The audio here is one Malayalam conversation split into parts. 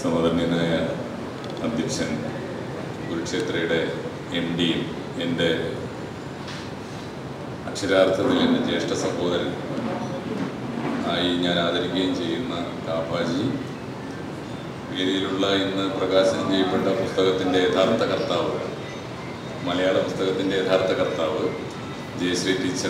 സമദർണ്യനായ അധ്യക്ഷൻ കുരുക്ഷേത്രയുടെ എം ഡിയും എൻ്റെ അക്ഷരാർത്ഥത്തിൽ എൻ്റെ ജ്യേഷ്ഠ സഹോദരൻ ആയി ഞാൻ ആദരിക്കുകയും ചെയ്യുന്ന കാപ്പാജി വേദിയിലുള്ള ഇന്ന് പ്രകാശനം ചെയ്യപ്പെട്ട പുസ്തകത്തിൻ്റെ യഥാർത്ഥ കർത്താവ് മലയാള പുസ്തകത്തിൻ്റെ യഥാർത്ഥ കർത്താവ് Jayashree teacher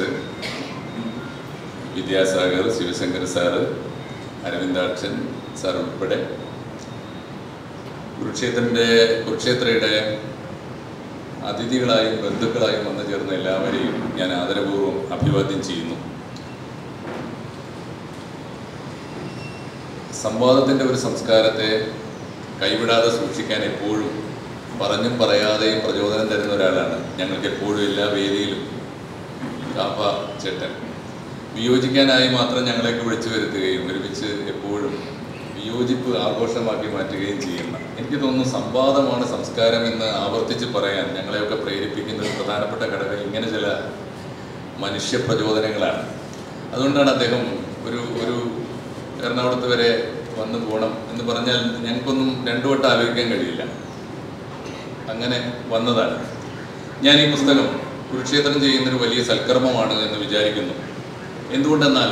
Vidyasagar Shivashankar sir Aravindakshan sir ഉൾപ്പെടെ കുരുക്ഷേത്രൻ്റെ കുരുക്ഷേത്രയുടെ അതിഥികളായും ബന്ധുക്കളായും വന്നു ചേർന്ന എല്ലാവരെയും ഞാൻ ആദരപൂർവ്വം അഭിവാദ്യം ചെയ്യുന്നു സംവാദത്തിൻ്റെ ഒരു സംസ്കാരത്തെ കൈവിടാതെ സൂക്ഷിക്കാൻ എപ്പോഴും പറഞ്ഞും പറയാതെയും പ്രചോദനം തരുന്ന ഒരാളാണ് ഞങ്ങൾക്ക് എപ്പോഴും എല്ലാ വേദിയിലും കാപ്പ ചേട്ടൻ വിയോജിക്കാനായി മാത്രം ഞങ്ങളെയൊക്കെ വിളിച്ചു വരുത്തുകയും ഒരുമിച്ച് എപ്പോഴും വിയോജിപ്പ് ആഘോഷമാക്കി മാറ്റുകയും ചെയ്യുന്ന എനിക്ക് തോന്നുന്നു സംവാദമാണ് സംസ്കാരം എന്ന് ആവർത്തിച്ച് പറയാൻ ഞങ്ങളെയൊക്കെ പ്രേരിപ്പിക്കുന്ന ഒരു പ്രധാനപ്പെട്ട ഘടകം ഇങ്ങനെ ചില മനുഷ്യ പ്രചോദനങ്ങളാണ് അതുകൊണ്ടാണ് അദ്ദേഹം ഒരു ഒരു എറണാകുളത്ത് വരെ വന്നു പോകണം എന്ന് പറഞ്ഞാൽ ഞങ്ങൾക്കൊന്നും രണ്ടു വട്ടം ആലോചിക്കാൻ കഴിയില്ല അങ്ങനെ വന്നതാണ് ഞാൻ ഈ പുസ്തകം കുരുക്ഷേത്രം ചെയ്യുന്നൊരു വലിയ സൽക്കർമ്മമാണ് എന്ന് വിചാരിക്കുന്നു എന്തുകൊണ്ടെന്നാൽ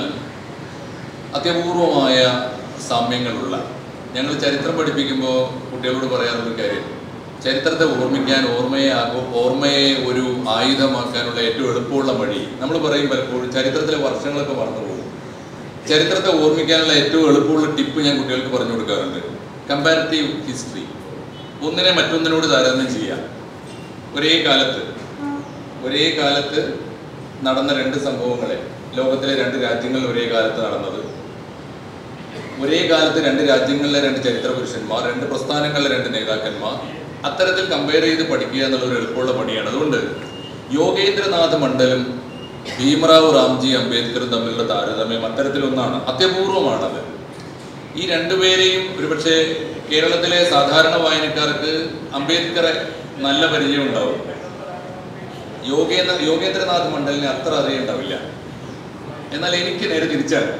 അത്യപൂർവമായ സാമ്യങ്ങളുള്ള ഞങ്ങൾ ചരിത്രം പഠിപ്പിക്കുമ്പോൾ കുട്ടികളോട് പറയാറുള്ളൊരു കാര്യം ചരിത്രത്തെ ഓർമ്മിക്കാൻ ഓർമ്മയെ ആകോ- ഓർമ്മയെ ഒരു ആയുധമാക്കാനുള്ള ഏറ്റവും എളുപ്പമുള്ള വഴി നമ്മൾ പറയും പലപ്പോഴും ചരിത്രത്തിലെ വർഷങ്ങളൊക്കെ മറന്നു പോകും ചരിത്രത്തെ ഓർമ്മിക്കാനുള്ള ഏറ്റവും എളുപ്പമുള്ള ടിപ്പ് ഞാൻ കുട്ടികൾക്ക് പറഞ്ഞു കൊടുക്കാറുണ്ട് കമ്പാരിറ്റീവ് ഹിസ്റ്ററി ഒന്നിനെ മറ്റൊന്നിനോട് താരതമ്യം ചെയ്യാം ഒരേ കാലത്ത് ഒരേ കാലത്ത് നടന്ന രണ്ട് സംഭവങ്ങളെ ലോകത്തിലെ രണ്ട് രാജ്യങ്ങളിൽ ഒരേ കാലത്ത് നടന്നത് ഒരേ കാലത്ത് രണ്ട് രാജ്യങ്ങളിലെ രണ്ട് ചരിത്ര പുരുഷന്മാർ രണ്ട് പ്രസ്ഥാനങ്ങളിലെ രണ്ട് നേതാക്കന്മാർ അത്തരത്തിൽ കമ്പയർ ചെയ്ത് പഠിക്കുക എന്നുള്ള ഒരു എളുപ്പമുള്ള പണിയാണ് അതുകൊണ്ട് യോഗേന്ദ്രനാഥ് മണ്ഡലും ഭീമറാവ് റാംജി അംബേദ്കറും തമ്മിലുള്ള താരതമ്യം അത്തരത്തിലൊന്നാണ് അത്യപൂർവമാണത് ഈ രണ്ടുപേരെയും ഒരുപക്ഷെ കേരളത്തിലെ സാധാരണ വായനക്കാർക്ക് അംബേദ്കറെ നല്ല പരിചയം ഉണ്ടാവും യോഗേന്ദ്ര യോഗേന്ദ്രനാഥ് മണ്ഡലിനെ അത്ര അറിയുണ്ടാവില്ല എന്നാൽ എനിക്ക് നേരെ തിരിച്ചാണ്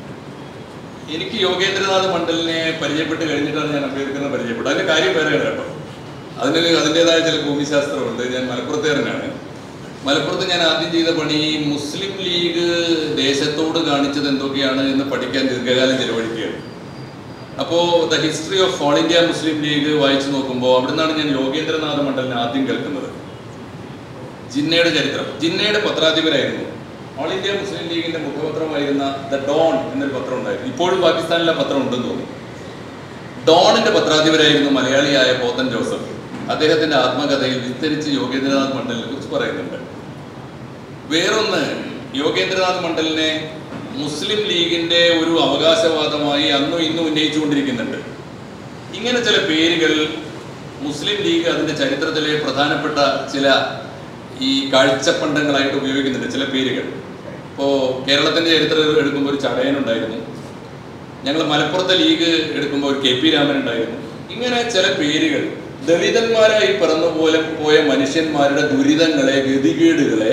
എനിക്ക് യോഗേന്ദ്രനാഥ് മണ്ഡലിനെ പരിചയപ്പെട്ട് കഴിഞ്ഞിട്ടാണ് ഞാൻ അംബേദ്കറിനെ പരിചയപ്പെട്ടത് അതിന്റെ കാര്യം വേറെയാണ് കേട്ടോ അതിന് അതിൻ്റെതായ ചില ഭൂമിശാസ്ത്രമുണ്ട് ഞാൻ മലപ്പുറത്തുകാരനാണ് മലപ്പുറത്ത് ഞാൻ ആദ്യം ചെയ്ത പണി മുസ്ലിം ലീഗ് ദേശത്തോട് കാണിച്ചത് എന്തൊക്കെയാണ് എന്ന് പഠിക്കാൻ ദീർഘകാലം ചെലവഴിക്കുകയാണ് അപ്പോൾ the history of all India Muslim league വായിച്ചു നോക്കുമ്പോൾ അവിടുന്നാണ് ഞാൻ യോഗേന്ദ്രനാഥ് മണ്ഡലിനെ ആദ്യം കേൾക്കുന്നത് ജിന്നയുടെ ചരിത്രം ജിന്നയുടെ പത്രാധിപരായിരുന്നു ഓൾ ഇന്ത്യ മുസ്ലിം ലീഗിന്റെ മുഖപത്രമായിരുന്ന ദ ഡോൺ എന്നൊരു പത്രം ഉണ്ടായിരുന്നു ഇപ്പോഴും പാകിസ്ഥാനിലെ പത്രം ഉണ്ടെന്ന് തോന്നുന്നു ഡോണിന്റെ പത്രാധിപരായിരുന്നു മലയാളിയായ പോത്തൻ ജോസഫ് അദ്ദേഹത്തിന്റെ ആത്മകഥയിൽ വിസ്തരിച്ച് യോഗേന്ദ്രനാഥ് മണ്ഡലിനെ കുറിച്ച് പറയുന്നുണ്ട് വേറൊന്ന് യോഗേന്ദ്രനാഥ് മണ്ഡലിനെ മുസ്ലിം ലീഗിന്റെ ഒരു അവകാശവാദമായി അന്നും ഇന്നും ഉന്നയിച്ചുകൊണ്ടിരിക്കുന്നുണ്ട് ഇങ്ങനെ ചില പേരുകൾ മുസ്ലിം ലീഗ് അതിന്റെ ചരിത്രത്തിലെ പ്രധാനപ്പെട്ട ചില ഈ കാഴ്ചപ്പണ്ടങ്ങളായിട്ട് ഉപയോഗിക്കുന്നുണ്ട് ചില പേരുകൾ ഇപ്പോൾ കേരളത്തിന്റെ ചരിത്രം എടുക്കുമ്പോൾ ഒരു ചടയനുണ്ടായിരുന്നു ഞങ്ങൾ മലപ്പുറത്തെ ലീഗ് എടുക്കുമ്പോൾ ഒരു കെ പി രാമൻ ഉണ്ടായിരുന്നു ഇങ്ങനെ ചില പേരുകൾ ദളിതന്മാരായി പിറന്നു പോലെ പോയ മനുഷ്യന്മാരുടെ ദുരിതങ്ങളെ ഗതികേടുകളെ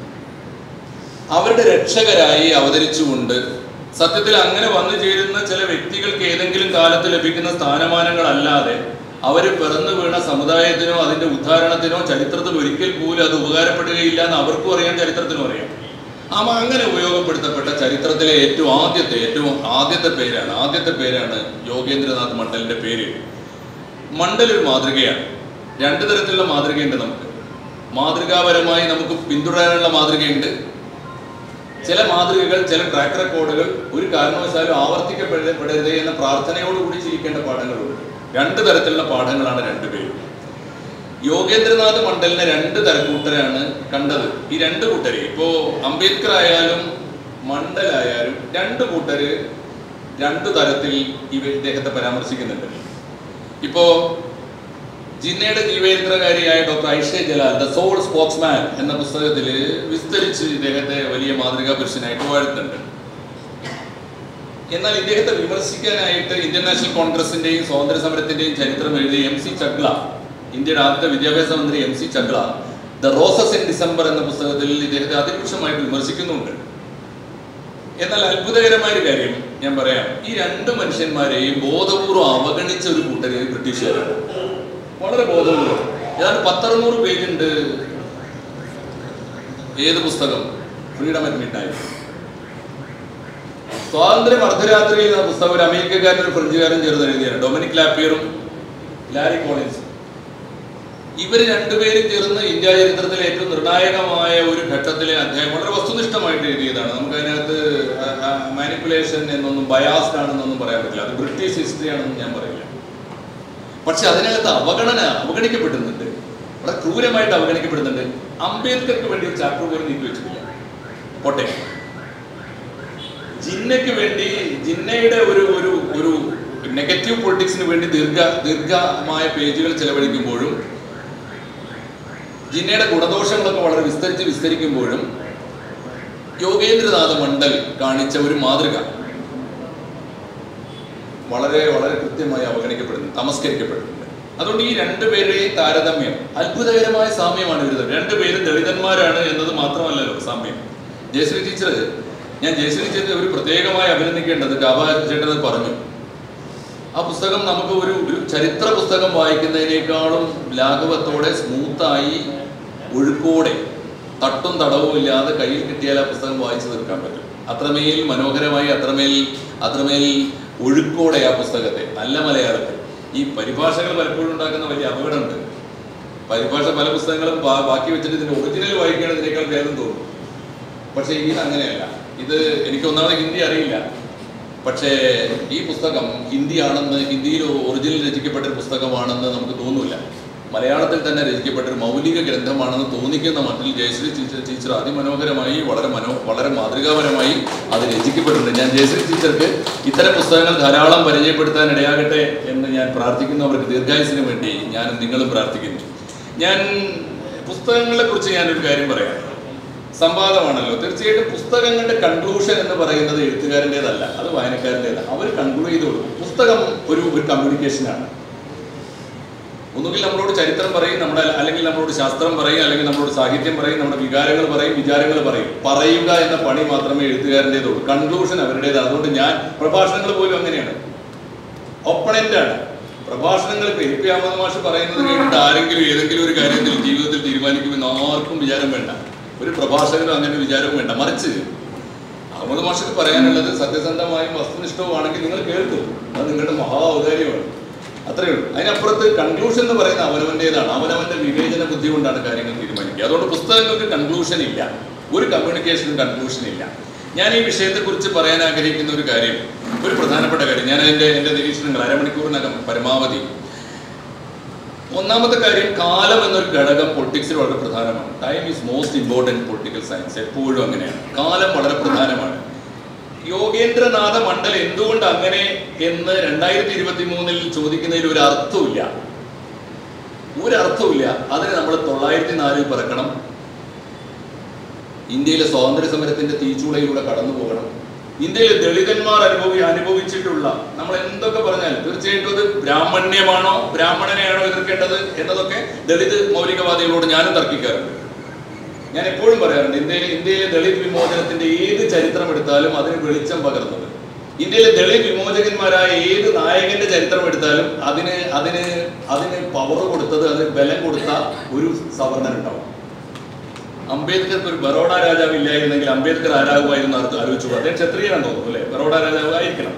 അവരുടെ രക്ഷകരായി അവതരിച്ചുകൊണ്ട് സത്യത്തിൽ അങ്ങനെ വന്നു ചേരുന്ന ചില വ്യക്തികൾക്ക് ഏതെങ്കിലും കാലത്ത് ലഭിക്കുന്ന സ്ഥാനമാനങ്ങളല്ലാതെ അവർ പിറന്നു വീണ സമുദായത്തിനോ അതിന്റെ ഉദ്ധാരണത്തിനോ ചരിത്രത്തിൽ ഒരിക്കൽ പോലും അത് ഉപകാരപ്പെടുകയില്ല എന്ന് അവർക്കും അറിയാം ചരിത്രത്തിനും അറിയാം ആ അങ്ങനെ ഉപയോഗപ്പെടുത്തപ്പെട്ട ചരിത്രത്തിലെ ഏറ്റവും ആദ്യത്തെ ഏറ്റവും ആദ്യത്തെ പേരാണ് ആദ്യത്തെ പേരാണ് യോഗേന്ദ്രനാഥ് മണ്ഡലിന്റെ പേര് മണ്ഡൽ ഒരു മാതൃകയാണ് രണ്ട് തരത്തിലുള്ള മാതൃകയുണ്ട് നമുക്ക് മാതൃകാപരമായി നമുക്ക് പിന്തുടരാനുള്ള മാതൃകയുണ്ട് ചില മാതൃകകൾ ചില ട്രാക്ക് റെക്കോർഡുകൾ ഒരു കാരണവശാലും ആവർത്തിക്കപ്പെടരുത് എന്ന പ്രാർത്ഥനയോടുകൂടി ജീവിക്കേണ്ട പാഠങ്ങളുണ്ട് രണ്ട് തരത്തിലുള്ള പാഠങ്ങളാണ് രണ്ടുപേരും യോഗേന്ദ്രനാഥ് മണ്ഡലിനെ രണ്ട് തരക്കൂട്ടരാണ് കണ്ടത് ഈ രണ്ട് കൂട്ടര് ഇപ്പോ അംബേദ്കർ ആയാലും മണ്ഡലായാലും രണ്ട് കൂട്ടര് രണ്ടു തരത്തിൽ ഇവ ഇദ്ദേഹത്തെ പരാമർശിക്കുന്നുണ്ട് ഇപ്പോ ജിന്നയുടെ ജീവചരിത്രകാരിയായ doctor Ayesha Jalal the sole spokesman എന്ന പുസ്തകത്തിൽ വിസ്തരിച്ച് ഇദ്ദേഹത്തെ വലിയ മാതൃകാ പുരുഷനായിട്ട് വാഴ്ത്തുന്നുണ്ട് എന്നാൽ ഇദ്ദേഹത്തെ വിമർശിക്കാനായിട്ട് ഇന്ത്യൻ നാഷണൽ കോൺഗ്രസിന്റെയും സ്വാതന്ത്ര്യ സമരത്തിന്റെയും ചരിത്രം എഴുതിയ എം സി ചഗ്ല ഇന്ത്യയുടെ ആദ്യത്തെ വിദ്യാഭ്യാസ മന്ത്രി M C Chagla the roses in December എന്ന പുസ്തകത്തിൽ ഇദ്ദേഹത്തെ അതിരൂക്ഷമായിട്ട് വിമർശിക്കുന്നുണ്ട് എന്നാൽ അത്ഭുതകരമായ ഒരു കാര്യം ഞാൻ പറയാം ഈ രണ്ട് മനുഷ്യന്മാരെയും ബോധപൂർവ്വം അവഗണിച്ച ഒരു കൂട്ടര് ബ്രിട്ടീഷുകാരാണ് വളരെ ബോധപൂർവ്വം ഏതാണ്ട് പത്തറുന്നൂറ് പേജ് ഉണ്ട് ഏത് പുസ്തകം ഫ്രീഡം അറ്റ് മിഡ് നൈറ്റ് സ്വാതന്ത്ര്യം അർദ്ധരാത്രിയിൽ എന്ന പുസ്തകം ഒരു അമേരിക്കക്കാരൻ ഒരു ഫ്രഞ്ചുകാരൻ ചേർന്ന് എഴുതിയാണ് ഡൊമിനിക് ലാപ്പിയറും ലാരി കോളിൻസും ഇവര് രണ്ടുപേരും ചേർന്ന് ഇന്ത്യ ചരിത്രത്തിലെ ഏറ്റവും നിർണായകമായ ഒരു ഘട്ടത്തിലെ അദ്ദേഹം വളരെ വസ്തുനിഷ്ഠമായിട്ട് എഴുതിയതാണ് നമുക്ക് അതിനകത്ത് മാനിപ്പുലേഷൻ എന്നൊന്നും ബയാസ്ഡ് ആണെന്നൊന്നും പറയാൻ പറ്റില്ല അത് ബ്രിട്ടീഷ് ഹിസ്റ്ററി ആണെന്ന് ഞാൻ പറയില്ല പക്ഷെ അതിനകത്ത് അവഗണന അവഗണിക്കപ്പെടുന്നുണ്ട് വളരെ ക്രൂരമായിട്ട് അവഗണിക്കപ്പെടുന്നുണ്ട് അംബേദ്കർക്ക് വേണ്ടി ഒരു ചാപ്റ്റർ പോലും നീക്കി വെച്ചിട്ടില്ല പോട്ടെ ജിന്നയ്ക്ക് വേണ്ടി ജിന്നയുടെ ഒരു ഒരു ഒരു നെഗറ്റീവ് പൊളിറ്റിക്സിന് വേണ്ടി ദീർഘ ദീർഘമായ പേജുകൾ ചെലവഴിക്കുമ്പോഴും ജിന്നയുടെ ഗുണദോഷങ്ങളൊക്കെ വളരെ വിസ്തരിച്ച് വിസ്തരിക്കുമ്പോഴും യോഗേന്ദ്രനാഥ മണ്ഡൽ കാണിച്ച ഒരു മാതൃക വളരെ വളരെ കൃത്യമായി അവഗണിക്കപ്പെടുന്നു തമസ്കരിക്കപ്പെടുന്നുണ്ട് അതുകൊണ്ട് ഈ രണ്ടുപേരുടെയും താരതമ്യം അത്ഭുതകരമായ സാമ്യമാണ് ഇവർ തമ്മിൽ. രണ്ടുപേരും ദളിതന്മാരാണ് എന്നത് മാത്രമല്ലല്ലോ സാമ്യം ജയശ്രീ ടീച്ചർ ഞാൻ ജയശ്രീ ടീച്ചർ ഒരു പ്രത്യേകമായി അഭിനന്ദിക്കേണ്ടത് ഗാബ ചേട്ടൻ പറഞ്ഞു ആ പുസ്തകം നമുക്ക് ഒരു ഒരു ചരിത്ര പുസ്തകം വായിക്കുന്നതിനേക്കാളും ലാഘവത്തോടെ സ്മൂത്തായി ഒഴുക്കോടെ തട്ടും തടവും ഇല്ലാതെ കയ്യിൽ കിട്ടിയാൽ ആ പുസ്തകം വായിച്ചു തീർക്കാൻ പറ്റും അത്രമേൽ മനോഹരമായി അത്രമേൽ അത്രമേൽ ഒഴുക്കോടെ ആ പുസ്തകത്തെ നല്ല മലയാളത്തിൽ ഈ പരിഭാഷകൾ പലപ്പോഴും ഉണ്ടാക്കുന്ന വലിയ അപകടമുണ്ട് പരിഭാഷ പല പുസ്തകങ്ങളും ബാ- ബാക്കി വെച്ചിട്ട് ഇതിന്റെ ഒറിജിനൽ വായിക്കുകയാണ് ഇതിനേക്കാൾ ഭേദം തോന്നും പക്ഷേ ഇത് അങ്ങനെയല്ല ഇത് എനിക്ക് ഒന്നാമത് ഹിന്ദി അറിയില്ല പക്ഷേ ഈ പുസ്തകം ഹിന്ദിയാണെന്ന് ഹിന്ദിയിൽ ഒറിജിനൽ രചിക്കപ്പെട്ട ഒരു പുസ്തകമാണെന്ന് നമുക്ക് തോന്നില്ല മലയാളത്തിൽ തന്നെ രചിക്കപ്പെട്ട ഒരു മൗലിക ഗ്രന്ഥമാണെന്ന് തോന്നിക്കുന്ന മട്ടിൽ ജയശ്രീ ടീച്ചർ ടീച്ചർ അതിമനോഹരമായി വളരെ മനോ വളരെ മാതൃകാപരമായി അത് രചിക്കപ്പെട്ടിട്ടുണ്ട് ഞാൻ ജയശ്രീ ടീച്ചർക്ക് ഇത്തരം പുസ്തകങ്ങൾ ധാരാളം പരിചയപ്പെടുത്താൻ ഇടയാകട്ടെ എന്ന് ഞാൻ പ്രാർത്ഥിക്കുന്നു അവർക്ക് ദീർഘായുസിന് വേണ്ടി ഞാനും നിങ്ങളും പ്രാർത്ഥിക്കുന്നു ഞാൻ പുസ്തകങ്ങളെ കുറിച്ച് ഞാനൊരു കാര്യം പറയാം സംവാദമാണല്ലോ തീർച്ചയായിട്ടും പുസ്തകങ്ങളുടെ കൺക്ലൂഷൻ എന്ന് പറയുന്നത് എഴുത്തുകാരൻ്റെതല്ല അത് വായനക്കാരൻ്റെതല്ല അവർ കൺക്ലൂഡ് ചെയ്ത് കൊടുക്കും പുസ്തകം ഒരു ഒരു കമ്മ്യൂണിക്കേഷനാണ് ഒന്നുകിൽ നമ്മളോട് ചരിത്രം പറയും നമ്മുടെ അല്ലെങ്കിൽ നമ്മളോട് ശാസ്ത്രം പറയും അല്ലെങ്കിൽ നമ്മളോട് സാഹിത്യം പറയും നമ്മുടെ വികാരങ്ങൾ പറയും വിചാരങ്ങൾ പറയും പറയുക എന്ന പണി മാത്രമേ എഴുത്തുകാരൻ്റെതുള്ളൂ കൺക്ലൂഷൻ അവരുടേതാണ് അതുകൊണ്ട് ഞാൻ പ്രഭാഷണങ്ങൾ പോലും അങ്ങനെയാണ് ഒപ്പണന്റ് ആണ് പ്രഭാഷണങ്ങൾ ഇപ്പൊ എ പി അഹമ്മദ് മാഷ് പറയുന്നത് കേട്ടിട്ട് ആരെങ്കിലും ഏതെങ്കിലും ഒരു കാര്യത്തിൽ ജീവിതത്തിൽ തീരുമാനിക്കുമെന്ന് ആർക്കും വിചാരം വേണ്ട ഒരു പ്രഭാഷകനും അങ്ങനെ ഒരു വിചാരവും വേണ്ട മറിച്ച് അഹമ്മദ് മാഷക്ക് പറയാനുള്ളത് സത്യസന്ധമായും വസ്തുനിഷ്ഠവുമാണെങ്കിൽ നിങ്ങൾ കേൾക്കും അത് നിങ്ങളുടെ മഹാ ഔദാര്യമാണ് അത്രയേ ഉള്ളൂ അതിനപ്പുറത്ത് കൺക്ലൂഷൻ എന്ന് പറയുന്ന അവനവൻ്റെതാണ് അവനവന്റെ വിവേചന ബുദ്ധി കൊണ്ടാണ് കാര്യങ്ങൾ തീരുമാനിക്കുക അതുകൊണ്ട് പുസ്തകങ്ങൾക്ക് കൺക്ലൂഷൻ ഇല്ല ഒരു കമ്മ്യൂണിക്കേഷനും കൺക്ലൂഷൻ ഇല്ല ഞാൻ ഈ വിഷയത്തെക്കുറിച്ച് പറയാൻ ആഗ്രഹിക്കുന്ന ഒരു കാര്യം ഒരു പ്രധാനപ്പെട്ട കാര്യം ഞാൻ അതിൻ്റെ എൻ്റെ നിരീക്ഷണങ്ങൾ അരമണിക്കൂറിനകം പരമാവധി ഒന്നാമത്തെ കാര്യം കാലം എന്നൊരു ഘടകം പൊളിറ്റിക്സിൽ വളരെ പ്രധാനമാണ് time is most important political science എപ്പോഴും അങ്ങനെയാണ് കാലം വളരെ പ്രധാനമാണ് യോഗേന്ദ്രനാഥ മണ്ഡൽ എന്തുകൊണ്ട് അങ്ങനെ എന്ന് രണ്ടായിരത്തി ഇരുപത്തി മൂന്നിൽ ചോദിക്കുന്നതിൽ ഒരു അർത്ഥമില്ല ഒരു അർത്ഥമില്ല അതിന് നമ്മൾ തൊള്ളായിരത്തി നാലിൽ പിറക്കണം ഇന്ത്യയിലെ സ്വാതന്ത്ര്യ സമരത്തിന്റെ തീച്ചൂളയിലൂടെ കടന്നു പോകണം ഇന്ത്യയിലെ ദളിതന്മാർ അനുഭവി അനുഭവിച്ചിട്ടുള്ള നമ്മൾ എന്തൊക്കെ പറഞ്ഞാലും തീർച്ചയായിട്ടും അത് ബ്രാഹ്മണ്യമാണോ ബ്രാഹ്മണനെയാണോ എതിർക്കേണ്ടത് എന്നതൊക്കെ ദളിത് മൗലികവാദികളോട് ഞാനും തർക്കിക്കാറുണ്ട് ഞാൻ എപ്പോഴും പറയാറുണ്ട് ഇന്ത്യയിലെ ഇന്ത്യയിലെ ദളിത് വിമോചനത്തിന്റെ ഏത് ചരിത്രം എടുത്താലും അതിന് വെളിച്ചം പകർന്നത് ഇന്ത്യയിലെ ദളിത് വിമോചകന്മാരായ ഏത് നായകന്റെ ചരിത്രം എടുത്താലും അതിന് അതിന് അതിന് പവർ കൊടുത്തത് അതിന് ബലം കൊടുത്ത ഒരു സവർണൻ ഉണ്ടാവും അംബേദ്കർക്ക് ഒരു ബറോഡ രാജാവ് ഇല്ലായിരുന്നെങ്കിൽ അംബേദ്കർ ആരാകുമായിരുന്നു അർത്ഥം ആലോചിച്ചു അദ്ദേഹം ക്ഷത്രിയനാണെന്ന് തോന്നുന്നു അല്ലേ ബറോഡ രാജാവ് ആയിരിക്കണം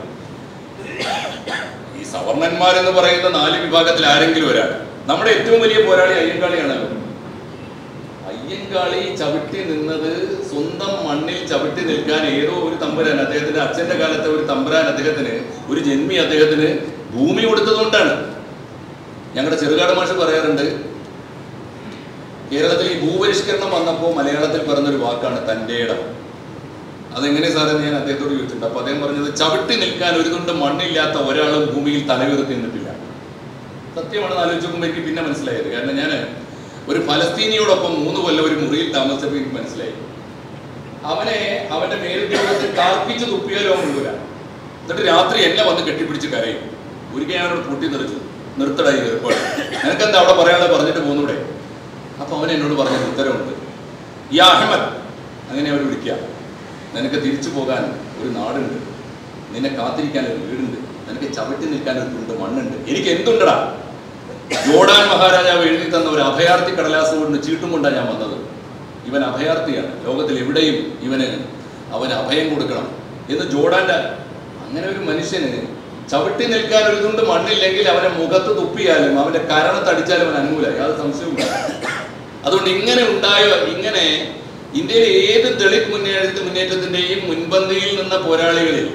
ഈ സവർണന്മാരെന്ന് പറയുന്ന നാല് വിഭാഗത്തിൽ ആരെങ്കിലും ഒരാൾ നമ്മുടെ ഏറ്റവും വലിയ പോരാളി അയ്യങ്കാളിയാണല്ലോ അയ്യങ്കാളി ചവിട്ടി നിന്നത് സ്വന്തം മണ്ണിൽ ചവിട്ടി നിൽക്കാൻ ഏതോ ഒരു തമ്പുരാൻ അദ്ദേഹത്തിന്റെ അച്ഛന്റെ കാലത്തെ ഒരു തമ്പുരാൻ അദ്ദേഹത്തിന് ഒരു ജന്മി അദ്ദേഹത്തിന് ഭൂമി കൊടുത്തതുകൊണ്ടാണ് ഞങ്ങളുടെ ചെറുകാട് മാഷ് പറയാറുണ്ട് കേരളത്തിൽ ഈ ഭൂപരിഷ്കരണം വന്നപ്പോൾ മലയാളത്തിൽ പറഞ്ഞൊരു വാക്കാണ് തൻ്റെ ഇടം അതെങ്ങനെ സാറേ എന്ന് ഞാൻ അദ്ദേഹത്തോട് ചോദിച്ചിട്ടുണ്ട് അപ്പൊ അദ്ദേഹം പറഞ്ഞത് ചവിട്ടി നിൽക്കാൻ ഒരു തുണ്ട് മണ്ണില്ലാത്ത ഒരാളും ഭൂമിയിൽ തലയുയർത്തി നിന്നിട്ടില്ല സത്യമാണെന്ന് ആലോചിച്ച് നോക്കുമ്പോൾ എനിക്ക് പിന്നെ മനസ്സിലായത് കാരണം ഞാൻ ഒരു ഫലസ്തീനിയോടൊപ്പം മൂന്ന് കൊല്ലം ഒരു മുറിയിൽ താമസിച്ചപ്പോൾ എനിക്ക് മനസ്സിലായി അവനെ അവന്റെ മേലുദ്യോഗത്തിൽ കാർപ്പിച്ച് തുപ്പിയാലോ മുഴുവൻ എന്നിട്ട് രാത്രി എന്നെ വന്ന് കെട്ടിപ്പിടിച്ച് കരയും ഒരിക്കൽ ഞാനോട് പൂട്ടി നിറച്ചു നിർത്തടായി ഏർപ്പാട് നിനക്കെന്താ അവിടെ പറയാനുള്ളത് പറഞ്ഞിട്ട് പോന്നൂടെ അപ്പൊ അവൻ എന്നോട് പറഞ്ഞ ഉത്തരവുണ്ട് ഈ അഹമ്മദ് അങ്ങനെ അവർ വിളിക്കുക നിനക്ക് തിരിച്ചു പോകാൻ ഒരു നാടുണ്ട് നിന്നെ കാത്തിരിക്കാൻ ഒരു വീടുണ്ട് നിനക്ക് ചവിട്ടി നിൽക്കാൻ ഒരു തുണ്ട് മണ്ണുണ്ട് എനിക്ക് എന്തുണ്ടടാ ജോർഡാൻ മഹാരാജാവ് എഴുതി തന്ന ഒരു അഭയാർത്ഥി കടലാസ് കൊണ്ട് ചീട്ടും കൊണ്ടാണ് ഞാൻ വന്നത് ഇവൻ അഭയാർത്ഥിയാണ് ലോകത്തിൽ എവിടെയും ഇവന് അവന് അഭയം കൊടുക്കണം എന്ന് ജോർഡാന്റെ അങ്ങനെ ഒരു മനുഷ്യന് ചവിട്ടി നിൽക്കാൻ ഒരു തുണ്ട് മണ്ണില്ലെങ്കിൽ അവനെ മുഖത്ത് തുപ്പിയാലും അവന്റെ കരണത്തടിച്ചാലും അവൻ അനുകൂലമായി അത് സംശയമില്ല അതുകൊണ്ട് ഇങ്ങനെ ഉണ്ടായ ഇങ്ങനെ ഇന്ത്യയിലെ ഏത് ദളിത് മുന്നേറ്റ മുന്നേറ്റത്തിന്റെയും മുൻപന്തിയിൽ നിന്ന പോരാളികളിൽ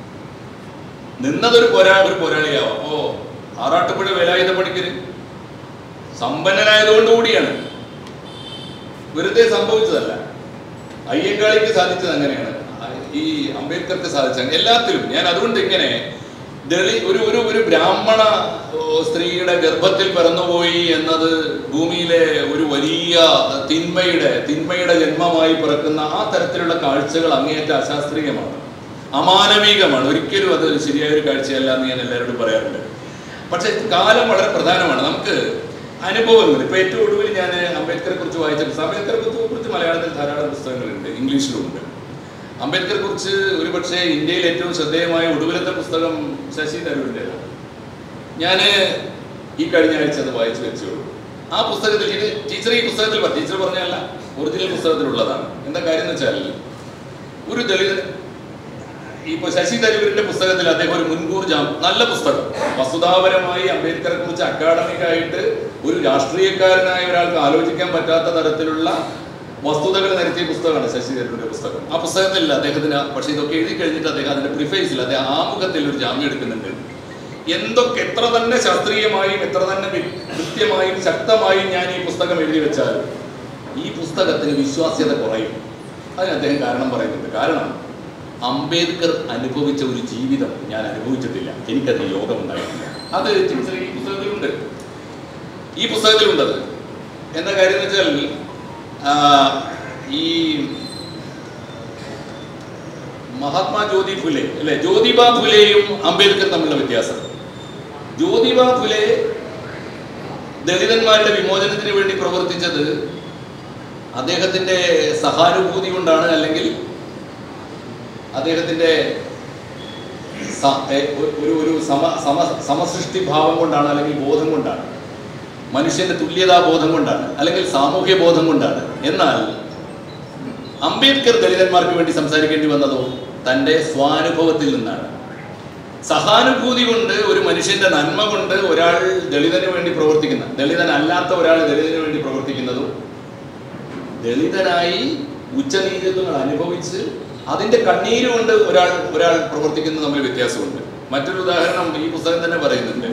നിന്നതൊരു പോരാ ഒരു പോരാളിയാവും അപ്പോ ആറാട്ടുപുഴ വേലായുധ പണിക്കര് സമ്പന്നനായതുകൊണ്ട് കൂടിയാണ് വെറുതെ സംഭവിച്ചതല്ല അയ്യങ്കാളിക്ക് സാധിച്ചത് അങ്ങനെയാണ് ഈ അംബേദ്കർക്ക് സാധിച്ചത് എല്ലാത്തിലും ഞാൻ അതുകൊണ്ട് ഇങ്ങനെ ദളി ഒരു ഒരു ഒരു ബ്രാഹ്മണ ഓ, സ്ത്രീയുടെ ഗർഭത്തിൽ പിറന്നുപോയി എന്നത് ഭൂമിയിലെ ഒരു വലിയ തിന്മയുടെ തിന്മയുടെ ജന്മമായി പിറക്കുന്ന ആ തരത്തിലുള്ള കാഴ്ചകൾ അങ്ങേയറ്റ അശാസ്ത്രീയമാണ് അമാനവികമാണ് ഒരിക്കലും അത് ശരിയായ ഒരു കാഴ്ചയല്ല എന്ന് ഞാൻ എല്ലാവരോടും പറയാറുണ്ട് പക്ഷെ കാലം വളരെ പ്രധാനമാണ് നമുക്ക് അനുഭവങ്ങൾ ഇപ്പൊ ഏറ്റവും ഒടുവിൽ ഞാൻ അംബേദ്കറെ കുറിച്ച് വായിച്ച പുസ്തകം അംബേദ്കറെ കുറിച്ച് മലയാളത്തിൽ ധാരാളം പുസ്തകങ്ങളുണ്ട് ഇംഗ്ലീഷിലുമുണ്ട് അംബേദ്കറെ കുറിച്ച് ഒരുപക്ഷെ ഇന്ത്യയിൽ ഏറ്റവും ശ്രദ്ധേയമായ ഒടുവിലത്തെ പുസ്തകം ശശി തരൂരിൻ്റെതാണ് ഞാൻ ഈ കഴിഞ്ഞ ആഴ്ച അത് വായിച്ചു വെച്ചോളൂ ആ പുസ്തകത്തിൽ ഇത് ടീച്ചർ ഈ പുസ്തകത്തിൽ പറ- ടീച്ചർ പറഞ്ഞല്ല ഒറിജിനൽ പുസ്തകത്തിലുള്ളതാണ് എന്താ കാര്യം എന്ന് വെച്ചാൽ ഒരു ദളിത് ഇപ്പൊ ശശി തരൂരിന്റെ പുസ്തകത്തിൽ അദ്ദേഹം ഒരു മുൻകൂർ ജാം നല്ല പുസ്തകം വസ്തുതാപരമായി അംബേദ്കറെ കുറിച്ച് അക്കാഡമിക്കായിട്ട് ഒരു രാഷ്ട്രീയക്കാരനായ ഒരാൾക്ക് ആലോചിക്കാൻ പറ്റാത്ത തരത്തിലുള്ള വസ്തുതകൾ നിരത്തിയ പുസ്തകമാണ് ശശി തരൂരിന്റെ പുസ്തകം ആ പുസ്തകത്തിൽ അദ്ദേഹത്തിന് പക്ഷെ ഇതൊക്കെ എഴുതി കഴിഞ്ഞിട്ട് അദ്ദേഹം അതിന്റെ പ്രിഫേസിൽ അദ്ദേഹം ആമുഖത്തിൽ ഒരു ജാമ്യം എടുക്കുന്നുണ്ട് എന്തൊക്കെ എത്ര തന്നെ ശാസ്ത്രീയമായും എത്ര തന്നെ വി- കൃത്യമായും ശക്തമായും ഞാൻ ഈ പുസ്തകം എഴുതി വെച്ചാൽ ഈ പുസ്തകത്തിന് വിശ്വാസ്യത കുറയും അതിന് അദ്ദേഹം കാരണം പറയുന്നുണ്ട് കാരണം അംബേദ്കർ അനുഭവിച്ച ഒരു ജീവിതം ഞാൻ അനുഭവിച്ചിട്ടില്ല എനിക്കത് യോഗമുണ്ടായിട്ടില്ല അത് ടീച്ചർ ഈ പുസ്തകത്തിലുണ്ട് ഈ പുസ്തകത്തിലുണ്ടത് എന്താ കാര്യം എന്ന് വെച്ചാൽ ആ, ഈ മഹാത്മാ ജ്യോതി ഫുലെ അല്ലെ ജ്യോതിബ ഫുലെയും അംബേദ്കർ തമ്മിലുള്ള വ്യത്യാസം ജ്യോതിബ ഫുലെ ദളിതന്മാരുടെ വിമോചനത്തിന് വേണ്ടി പ്രവർത്തിച്ചത് അദ്ദേഹത്തിന്റെ സഹാനുഭൂതി കൊണ്ടാണ് അല്ലെങ്കിൽ അദ്ദേഹത്തിന്റെ സ- എ- ഒ- ഒരു ഒരു സമ സമ സമസൃഷ്ടി ഭാവം കൊണ്ടാണ് അല്ലെങ്കിൽ ബോധം കൊണ്ടാണ് മനുഷ്യന്റെ തുല്യതാ ബോധം കൊണ്ടാണ് അല്ലെങ്കിൽ സാമൂഹ്യ ബോധം കൊണ്ടാണ് എന്നാൽ അംബേദ്കർ ദളിതന്മാർക്ക് വേണ്ടി സംസാരിക്കേണ്ടി വന്നതോ തൻ്റെ സ്വാനുഭവത്തിൽ നിന്നാണ് സഹാനുഭൂതി കൊണ്ട് ഒരു മനുഷ്യന്റെ നന്മ കൊണ്ട് ഒരാൾ ദളിതന് വേണ്ടി പ്രവർത്തിക്കുന്ന ദളിതനല്ലാത്ത ഒരാൾ ദളിതന് വേണ്ടി പ്രവർത്തിക്കുന്നതും ദളിതനായി ഉച്ചനീചത്വങ്ങൾ അനുഭവിച്ച് അതിന്റെ കണ്ണീര് കൊണ്ട് ഒരാൾ ഒരാൾ പ്രവർത്തിക്കുന്നത് തമ്മിൽ വ്യത്യാസമുണ്ട് മറ്റൊരു ഉദാഹരണം ഈ പുസ്തകം തന്നെ പറയുന്നുണ്ട്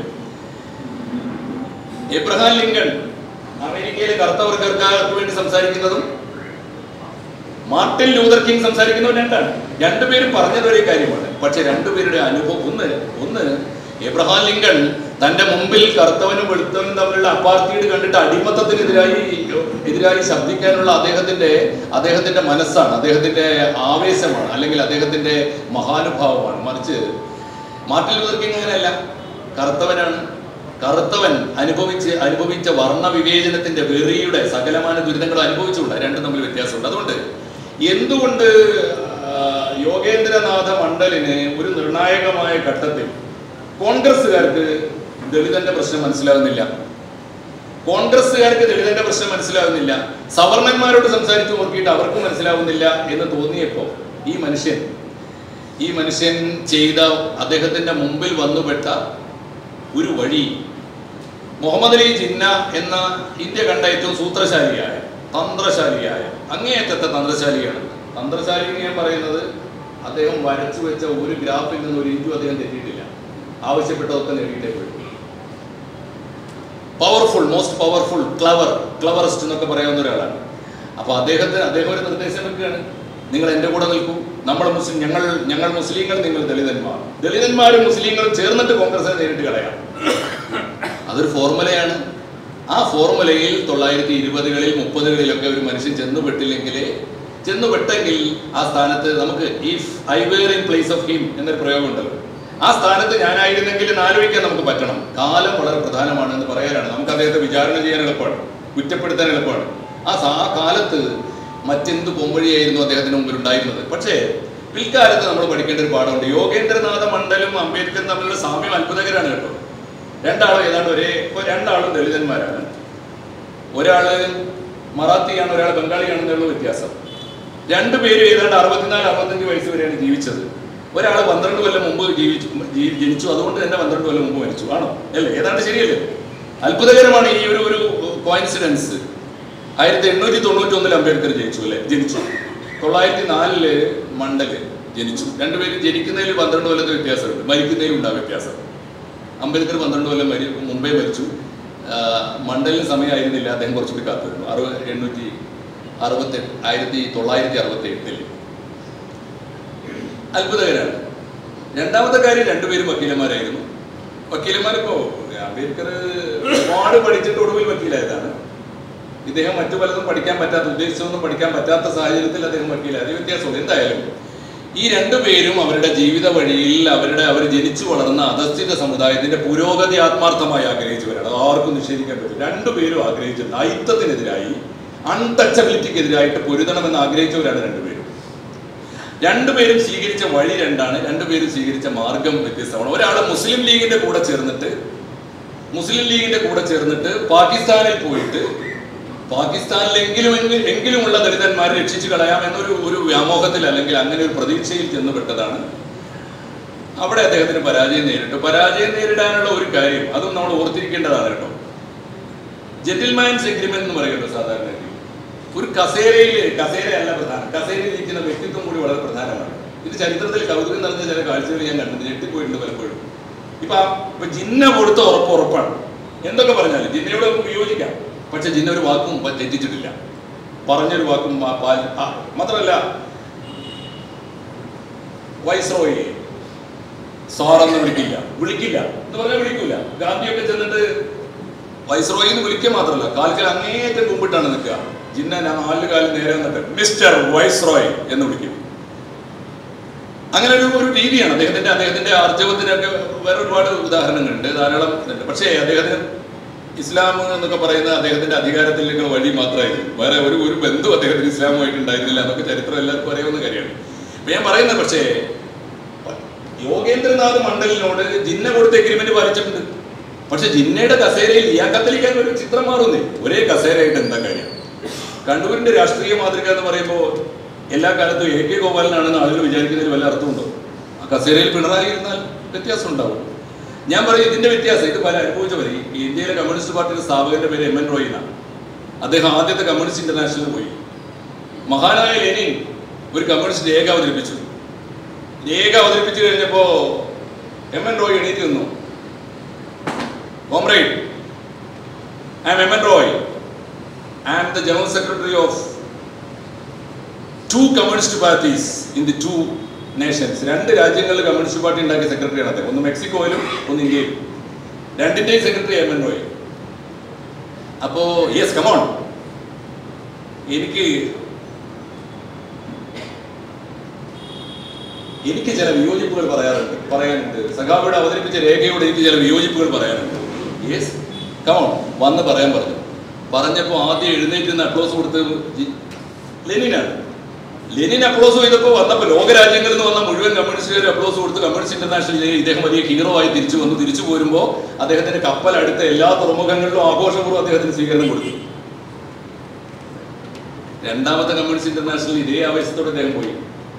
എബ്രഹാം ലിങ്കൺ അമേരിക്കയിലെ കറുത്തവർഗക്കാർക്ക് വേണ്ടി സംസാരിക്കുന്നതും മാർട്ടിൻ ലൂതർ കിങ് സംസാരിക്കുന്നതും രണ്ടാണ് രണ്ടുപേരും പറഞ്ഞത് ഒരേ കാര്യമാണ് പക്ഷെ രണ്ടുപേരുടെ അനുഭവം ഒന്ന് ഒന്ന് എബ്രഹാം ലിങ്കൺ തന്റെ മുമ്പിൽ കറുത്തവനും വെളുത്തവനും തമ്മിലുള്ള അപ്പാർത്തീഡ് കണ്ടിട്ട് അടിമത്തത്തിനെതിരായി എതിരായി ശബ്ദിക്കാനുള്ള അദ്ദേഹത്തിന്റെ അദ്ദേഹത്തിന്റെ മനസ്സാണ് അദ്ദേഹത്തിന്റെ ആവേശമാണ് അല്ലെങ്കിൽ അദ്ദേഹത്തിന്റെ മഹാനുഭാവമാണ് മറിച്ച് മാർട്ടിൻ ലൂതർ കിങ് അങ്ങനെയല്ല കറുത്തവനാണ് കറുത്തവൻ അനുഭവിച്ച് അനുഭവിച്ച വർണ്ണ വിവേചനത്തിന്റെ വെറിയുടെ സകലമാന ദുരിതങ്ങൾ അനുഭവിച്ചുകൊണ്ട് രണ്ടും തമ്മിൽ വ്യത്യാസമുണ്ട് അതുകൊണ്ട് എന്തുകൊണ്ട് ആ, യോഗേന്ദ്രനാഥ മണ്ഡലിന് ഒരു നിർണായകമായ ഘട്ടത്തിൽ കോൺഗ്രസ്സുകാർക്ക് ദളിതന്റെ പ്രശ്നം മനസ്സിലാകുന്നില്ല കോൺഗ്രസ്സുകാർക്ക് ദളിതന്റെ പ്രശ്നം മനസ്സിലാകുന്നില്ല സവർണന്മാരോട് സംസാരിച്ചു നോക്കിയിട്ട് അവർക്ക് മനസ്സിലാവുന്നില്ല എന്ന് തോന്നിയപ്പോ ഈ മനുഷ്യൻ ഈ മനുഷ്യൻ ചെയ്ത അദ്ദേഹത്തിന്റെ മുമ്പിൽ വന്നുപെട്ട ഒരു വഴി മുഹമ്മദ് അലി ജിന്ന എന്ന ഇന്ത്യ കണ്ട ഏറ്റവും സൂത്രശാലിയായ തന്ത്രശാലിയായ അങ്ങേയറ്റത്തെ തന്ത്രശാലിയാണ് തന്ത്രശാലി എന്ന് ഞാൻ പറയുന്നത് അദ്ദേഹം വരച്ചു വെച്ച ഒരു ഗ്രാഫിൽ നിന്ന് ഒരു ഇഞ്ചും അദ്ദേഹം തെറ്റിയിട്ടില്ല ആവശ്യപ്പെട്ടതൊക്കെ നേടിയിട്ടേ പോയി powerful most powerful clever cleverest എന്നൊക്കെ പറയാവുന്ന ഒരാളാണ് അപ്പോൾ അദ്ദേഹത്തിന് അദ്ദേഹം ഒരു നിർദ്ദേശം വെക്കുകയാണ് നിങ്ങൾ എൻ്റെ കൂടെ നിൽക്കൂ നമ്മൾ മുസ്ലിം ഞങ്ങൾ ഞങ്ങൾ മുസ്ലിങ്ങൾ നിങ്ങൾ ദളിതന്മാർ ദളിതന്മാരും മുസ്ലിങ്ങളും ചേർന്നിട്ട് കോൺഗ്രസിനെ നേരിട്ട് കളയാം അതൊരു ഫോർമുലയാണ് ആ ഫോർമുലയിൽ തൊള്ളായിരത്തി ഇരുപതുകളിൽ മുപ്പതുകളിലൊക്കെ ഒരു മനുഷ്യൻ ചെന്നുപെട്ടില്ലെങ്കിൽ ചെന്നുപെട്ടെങ്കിൽ ആ സ്ഥാനത്ത് നമുക്ക് if I were in place of him എന്നൊരു പ്രയോഗമുണ്ടല്ലോ ആ സ്ഥാനത്ത് ഞാനായിരുന്നെങ്കിൽ എന്ന് ആലോചിക്കാൻ നമുക്ക് പറ്റണം കാലം വളരെ പ്രധാനമാണ് എന്ന് പറയാനാണ് നമുക്ക് അദ്ദേഹത്തെ വിചാരണ ചെയ്യാൻ എളുപ്പമാണ് കുറ്റപ്പെടുത്താൻ എളുപ്പമാണ് ആ സാ- ആ കാലത്ത് മറ്റെന്ത് പൊമ്പഴിയായിരുന്നു അദ്ദേഹത്തിന് മുമ്പിൽ ഉണ്ടായിരുന്നത് പക്ഷേ പിൽക്കാലത്ത് നമ്മൾ പഠിക്കേണ്ട ഒരു പാഠമുണ്ട് യോഗേന്ദ്രനാഥ മണ്ഡലും അംബേദ്കറും തമ്മിലുള്ള സാമ്യം അത്ഭുതകരമാണ് കേട്ടോ രണ്ടാളും ഏതാണ്ട് ഒരേ ഇപ്പൊ രണ്ടാളും ദളിതന്മാരാണ് ഒരാള് മറാത്തിയാണ് ഒരാൾ ബംഗാളിയാണെന്നുള്ള വ്യത്യാസം രണ്ടുപേരും ഏതാണ്ട് അറുപത്തിനാല് അറുപത്തഞ്ച് വയസ്സ് വരെയാണ് ജീവിച്ചത് ഒരാൾ പന്ത്രണ്ട് കൊല്ലം മുമ്പ് ജീവിച്ചു ജീ- ജനിച്ചു അതുകൊണ്ട് തന്നെ പന്ത്രണ്ട് കൊല്ലം മുമ്പ് മരിച്ചു ആണോ അല്ലേ ഏതാണ്ട് ശരിയല്ലേ അത്ഭുതകരമാണ് ഈ ഒരു ഒരു കോയിൻസിഡൻസ് ആയിരത്തി എണ്ണൂറ്റി തൊണ്ണൂറ്റി ഒന്നിൽ അംബേദ്കർ ജനിച്ചു അല്ലേ ജനിച്ചു തൊള്ളായിരത്തി നാലില് മണ്ഡല് ജനിച്ചു രണ്ടുപേരും ജനിക്കുന്നതിൽ പന്ത്രണ്ട് കൊല്ലത്തെ വ്യത്യാസമുണ്ട് മരിക്കുന്നതിലും ഉണ്ടാവും വ്യത്യാസം അംബേദ്കർ പന്ത്രണ്ട് കൊല്ലം മരി മുമ്പേ മരിച്ചു ആ, മണ്ഡലിന് സമയമായിരുന്നില്ല അദ്ദേഹം കുറച്ചുകൂടി കാത്തിരുന്നു അറുപത് എണ്ണൂറ്റി അറുപത്തി ആയിരത്തി തൊള്ളായിരത്തി അറുപത്തി എട്ടിൽ അത്ഭുതകരമാണ് രണ്ടാമത്തെ കാര്യം രണ്ടുപേരും വക്കീലന്മാരായിരുന്നു വക്കീലന്മാരിപ്പോ അംബേദ്കർ ഒരുപാട് പഠിച്ചിട്ട് ഒടുവിൽ വക്കീലായതാണ് ഇദ്ദേഹം മറ്റു പലതും പഠിക്കാൻ പറ്റാത്ത ഉദ്ദേശിച്ചൊന്നും പഠിക്കാൻ പറ്റാത്ത സാഹചര്യത്തിൽ അദ്ദേഹം വക്കീലായി അത് വ്യത്യാസമുണ്ട് എന്തായാലും ഈ രണ്ടുപേരും അവരുടെ ജീവിത വഴിയിൽ അവരുടെ അവർ ജനിച്ചു വളർന്ന അധസ്ഥിത സമുദായത്തിന്റെ പുരോഗതി ആത്മാർത്ഥമായി ആഗ്രഹിച്ചവരാണ് അത് ആർക്കും നിഷേധിക്കാൻ പറ്റും രണ്ടുപേരും ആഗ്രഹിച്ചത് അയിത്തത്തിനെതിരായി അൺടച്ചബിലിറ്റിക്കെതിരായിട്ട് പൊരുതണമെന്ന് ആഗ്രഹിച്ചവരാണ് രണ്ടുപേരും രണ്ടുപേരും സ്വീകരിച്ച വഴി രണ്ടാണ് രണ്ടുപേരും സ്വീകരിച്ച മാർഗം വ്യത്യസ്തമാണ് ഒരാൾ മുസ്ലിം ലീഗിന്റെ കൂടെ ചേർന്നിട്ട് മുസ്ലിം ലീഗിന്റെ കൂടെ ചേർന്നിട്ട് പാകിസ്ഥാനിൽ പോയിട്ട് പാകിസ്ഥാനിലെങ്കിലും എങ്കി- എങ്കിലുമുള്ള ദളിതന്മാരെ രക്ഷിച്ചു കളയാം എന്നൊരു ഒരു വ്യാമോഹത്തിൽ അല്ലെങ്കിൽ അങ്ങനെ ഒരു പ്രതീക്ഷയിൽ ചെന്നുപെട്ടതാണ് അവിടെ അദ്ദേഹത്തിന് പരാജയം നേരിട്ടു പരാജയം നേരിടാനുള്ള ഒരു കാര്യം അതും നമ്മൾ ഓർത്തിരിക്കേണ്ടതാണ് കേട്ടോ ജെന്റിൽമാൻസ് എഗ്രിമെന്റ് എന്ന് പറയുന്നത് സാധാരണ ഒരു കസേരയിൽ കസേരയല്ല പ്രധാനം കസേരയിൽ ഇരിക്കുന്ന വ്യക്തിത്വം കൂടി വളരെ പ്രധാനമാണ് ഇത് ചരിത്രത്തിൽ കൗതുകം നടന്ന ചില കാഴ്ചകൾ ഞാൻ കണ്ടിട്ടുണ്ട് ഞെട്ടിപ്പോയിട്ടുണ്ട് പലപ്പോഴും ഇപ്പൊ ആ- ഇപ്പൊ ജിന്ന കൊടുത്ത ഉറപ്പ് ഉറപ്പാണ് എന്തൊക്കെ പറഞ്ഞാലും ജിന്നയോട് നമുക്ക് വിയോജിക്കാം പക്ഷെ ജിന്ന ഒരു വാക്കും പ- തെറ്റിച്ചിട്ടില്ല പറഞ്ഞൊരു വാക്കും ആ പാൽ ആ, മാത്രമല്ല വൈസ്രോയെ സാറെന്ന് വിളിക്കില്ല വിളിക്കില്ല എന്ന് പറഞ്ഞാൽ വിളിക്കൂല ഗാന്ധിയൊക്കെ ചെന്നിട്ട് വൈസ്രോയി എന്ന് വിളിക്കുക മാത്രമല്ല കാൽക്കൽ അങ്ങേയറ്റം മുമ്പിട്ടാണ് നിൽക്കുക ജിന്ന ഞാൻ നാല് കാലം നേരെ നിന്നിട്ട് മിസ്റ്റർ വൈസ്രോയ് എന്ന് വിളിക്കും അങ്ങനെ ഒരു ഒരു രീതിയാണ് അദ്ദേഹത്തിന്റെ അദ്ദേഹത്തിന്റെ ആർജവത്തിനൊക്കെ വേറെ ഒരുപാട് ഉദാഹരണങ്ങളുണ്ട് ധാരാളം ഇതുണ്ട് പക്ഷേ അദ്ദേഹത്തിന് ഇസ്ലാം എന്നൊക്കെ പറയുന്ന അദ്ദേഹത്തിന്റെ അധികാരത്തിലേക്ക് വഴി മാത്രമായിരുന്നു വേറെ ഒരു ഒരു ബന്ധു അദ്ദേഹത്തിന് ഇസ്ലാമുമായിട്ട് ഉണ്ടായിരുന്നില്ല എന്നൊക്കെ ചരിത്രം എല്ലാവർക്കും അറിയാവുന്ന കാര്യമാണ് അപ്പൊ ഞാൻ പറയുന്നത് പക്ഷേ യോഗേന്ദ്രനാഥ് മണ്ഡലിനോട് ജിന്ന കൊടുത്ത എഗ്രിമെന്റ് പാലിച്ചിട്ടുണ്ട് പക്ഷെ ജിന്നയുടെ കസേരയിൽ ലിയാക്കത്തലിക്കാൻ ഒരു ചിത്രം മാറുന്നേ ഒരേ കസേരയായിട്ട് എന്താ കാര്യം കണ്ണൂരിന്റെ രാഷ്ട്രീയ മാതൃക എന്ന് പറയുമ്പോൾ എല്ലാ കാലത്തും എ കെ ഗോപാലനാണെന്ന് ആളുകൾ വിചാരിക്കുന്നതിൽ വല്ല അർത്ഥമുണ്ടോ ആ കസേരയിൽ പിണറായി ഇരുന്നാൽ വ്യത്യാസം ഉണ്ടാവും ഞാൻ പറയും ഇതിന്റെ വ്യത്യാസം ഇത് പല അനുഭവിച്ചവർ ഈ ഇന്ത്യയിലെ കമ്മ്യൂണിസ്റ്റ് പാർട്ടിയുടെ സ്ഥാപകന്റെ പേര് എം എൻ റോയി എന്നാണ് അദ്ദേഹം ആദ്യത്തെ കമ്മ്യൂണിസ്റ്റ് ഇന്റർനാഷണലിൽ പോയി മഹാനായ ലെനിൻ ഒരു കമ്മ്യൂണിസ്റ്റ് രേഖ അവതരിപ്പിച്ചു രേഖ അവതരിപ്പിച്ചു കഴിഞ്ഞപ്പോ എം എൻ റോയ് എണീറ്റ് നിന്നു comrade I M M N Roy I am the general secretary of two communist parties in the two nations രണ്ട് രാജ്യങ്ങളിൽ കമ്മ്യൂണിസ്റ്റ് പാർട്ടി ഉണ്ടാക്കിയ സെക്രട്ടറിയാണ് അദ്ദേഹം ഒന്ന് മെക്സിക്കോയിലും ഒന്ന് ഇന്ത്യയിലും രണ്ടിന്റെയും സെക്രട്ടറി എം എൻ റോയ് അപ്പോ യെസ് കമോൺ എനിക്ക് എനിക്ക് ചില വിയോജിപ്പുകൾ പറയാറുണ്ട് പറയാനുണ്ട് സഖാവിടെ അവതരിപ്പിച്ച രേഖയോട് എനിക്ക് ചില വിയോജിപ്പുകൾ പറയാനുണ്ട് യെസ് കമോൺ വന്ന് പറയാൻ പറഞ്ഞു പറഞ്ഞപ്പോൾ ആദ്യം എഴുന്നേറ്റ് നിന്ന് അപ്ലോസ് കൊടുത്ത് ജി- ലെനിനാണ് ലെനിൻ അപ്ലോസ് ചെയ്തപ്പോൾ വന്നപ്പോൾ ലോകരാജ്യങ്ങളിൽ നിന്ന് വന്ന മുഴുവൻ കമ്മ്യൂണിസ്റ്റുകാർ അപ്ലോസ് കൊടുത്ത് കമ്മ്യൂണിസ്റ്റ് ഇന്റർനാഷണലിൽ ഇദ്ദേഹം വലിയ ഹീറോ ആയി തിരിച്ചു വന്നു തിരിച്ചു പോരുമ്പോൾ അദ്ദേഹത്തിന്റെ കപ്പൽ അടുത്ത എല്ലാ തുറമുഖങ്ങളിലും ആഘോഷപൂർവ്വം അദ്ദേഹത്തിന് സ്വീകരണം കൊടുത്തു രണ്ടാമത്തെ കമ്മ്യൂണിസ്റ്റ് ഇന്റർനാഷണലിൽ ഇതേ ആവേശത്തോടെ അദ്ദേഹം പോയി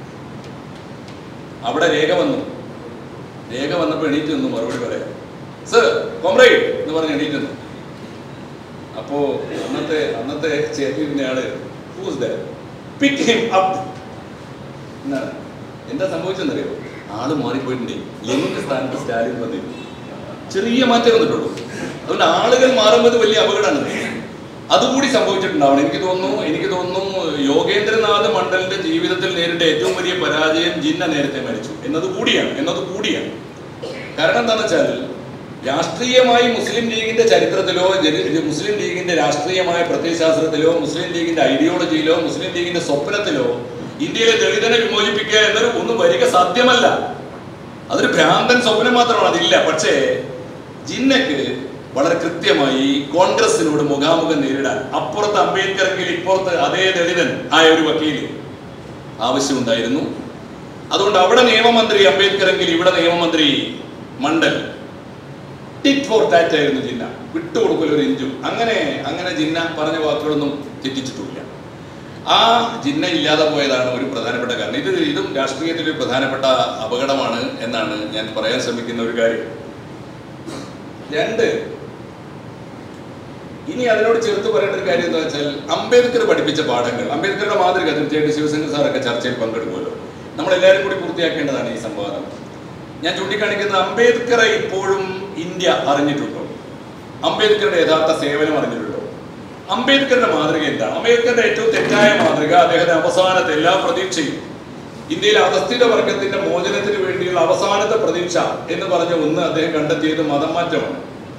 അവിടെ രേഖ വന്നു രേഖ വന്നപ്പോൾ എണീറ്റ് നിന്നു മറുപടി പറയാം സർ കോമ്രേഡ് എന്ന് പറഞ്ഞ് എണീറ്റ് നിന്നു അപ്പോ അന്നത്തെ അന്നത്തെ ചേർന്നിരുന്ന ആള് who's that pick him up എന്നാണ് എന്താ സംഭവിച്ചെന്നറിയോ ആള് മാറിപ്പോയിട്ടുണ്ട് ലെനിന്റെ സ്ഥാനത്ത് സ്റ്റാലിൻ വന്നിരുന്നു ചെറിയ മാറ്റം വന്നിട്ടുള്ളൂ അതുകൊണ്ട് ആളുകൾ മാറുന്നത് വലിയ അപകടമാണ് അതുകൂടി സംഭവിച്ചിട്ടുണ്ടാവണം എനിക്ക് തോന്നുന്നു എനിക്ക് തോന്നുന്നു യോഗേന്ദ്രനാഥ് മണ്ഡലിന്റെ ജീവിതത്തിൽ നേരിട്ട ഏറ്റവും വലിയ പരാജയം ജിന്ന നേരത്തെ മരിച്ചു എന്നത് കൂടിയാണ് എന്നത് കൂടിയാണ് കാരണം എന്താണെന്ന് വെച്ചാൽ രാഷ്ട്രീയമായി മുസ്ലിം ലീഗിന്റെ ചരിത്രത്തിലോ ജന- മുസ്ലിം ലീഗിന്റെ രാഷ്ട്രീയമായ പ്രത്യയശാസ്ത്രത്തിലോ മുസ്ലിം ലീഗിന്റെ ഐഡിയോളജിയിലോ മുസ്ലിം ലീഗിന്റെ സ്വപ്നത്തിലോ ഇന്ത്യയിലെ ദളിതനെ വിമോചിപ്പിക്കുക എന്നൊരു ഒന്നും വരിക സാധ്യമല്ല അതൊരു ഭ്രാന്തൻ സ്വപ്നം മാത്രമാണ് അതില്ല പക്ഷേ ജിന്നക്ക് വളരെ കൃത്യമായി കോൺഗ്രസിനോട് മുഖാമുഖം നേരിടാൻ അപ്പുറത്ത് അംബേദ്കർ എങ്കിൽ ഇപ്പുറത്ത് അതേ ദളിതൻ ആയ ഒരു വക്കീല് ആവശ്യമുണ്ടായിരുന്നു അതുകൊണ്ട് അവിടെ നിയമമന്ത്രി അംബേദ്കർ എങ്കിൽ ഇവിടെ നിയമമന്ത്രി മണ്ഡൽ ടിറ്റ് ഫോർ ടാറ്റ് ആയിരുന്നു ജിന്ന വിട്ടുകൊടുക്കൽ ഒരു ഇഞ്ചും അങ്ങനെ അങ്ങനെ ജിന്ന പറഞ്ഞ വാക്കുകളൊന്നും തെറ്റിച്ചിട്ടില്ല ആ ജിന്ന ഇല്ലാതെ പോയതാണ് ഒരു പ്രധാനപ്പെട്ട കാരണം ഇത് ഇതും രാഷ്ട്രീയത്തിൽ ഒരു പ്രധാനപ്പെട്ട അപകടമാണ് എന്നാണ് ഞാൻ പറയാൻ ശ്രമിക്കുന്ന ഒരു കാര്യം രണ്ട് ഇനി അതിനോട് ചേർത്ത് പറയേണ്ട ഒരു കാര്യം എന്താ വെച്ചാൽ അംബേദ്കർ പഠിപ്പിച്ച പാഠങ്ങൾ അംബേദ്കറുടെ മാതൃക തീർച്ചയായിട്ടും ശിവശങ്കർ സാറൊക്കെ ചർച്ചയിൽ പങ്കെടുക്കുമല്ലോ നമ്മളെല്ലാവരും കൂടി പൂർത്തിയാക്കേണ്ടതാണ് ഈ സംവാദം ഞാൻ ചൂണ്ടിക്കാണിക്കുന്നത് അംബേദ്കറെ ഇപ്പോഴും ഇന്ത്യ അറിഞ്ഞിട്ടുണ്ടോ അംബേദ്കറുടെ യഥാർത്ഥ സേവനം അറിഞ്ഞിട്ടുണ്ടോ അംബേദ്കറുടെ മാതൃക എന്താണ് അംബേദ്കറുടെ ഏറ്റവും തെറ്റായ മാതൃക അദ്ദേഹത്തിന്റെ അവസാനത്തെ എല്ലാ പ്രതീക്ഷയും ഇന്ത്യയിലെ അധസ്ഥിത വർഗത്തിന്റെ മോചനത്തിന് വേണ്ടിയുള്ള അവസാനത്തെ പ്രതീക്ഷ എന്ന് പറഞ്ഞ ഒന്ന് അദ്ദേഹം കണ്ടെത്തിയത് മതം മാറ്റമാണ്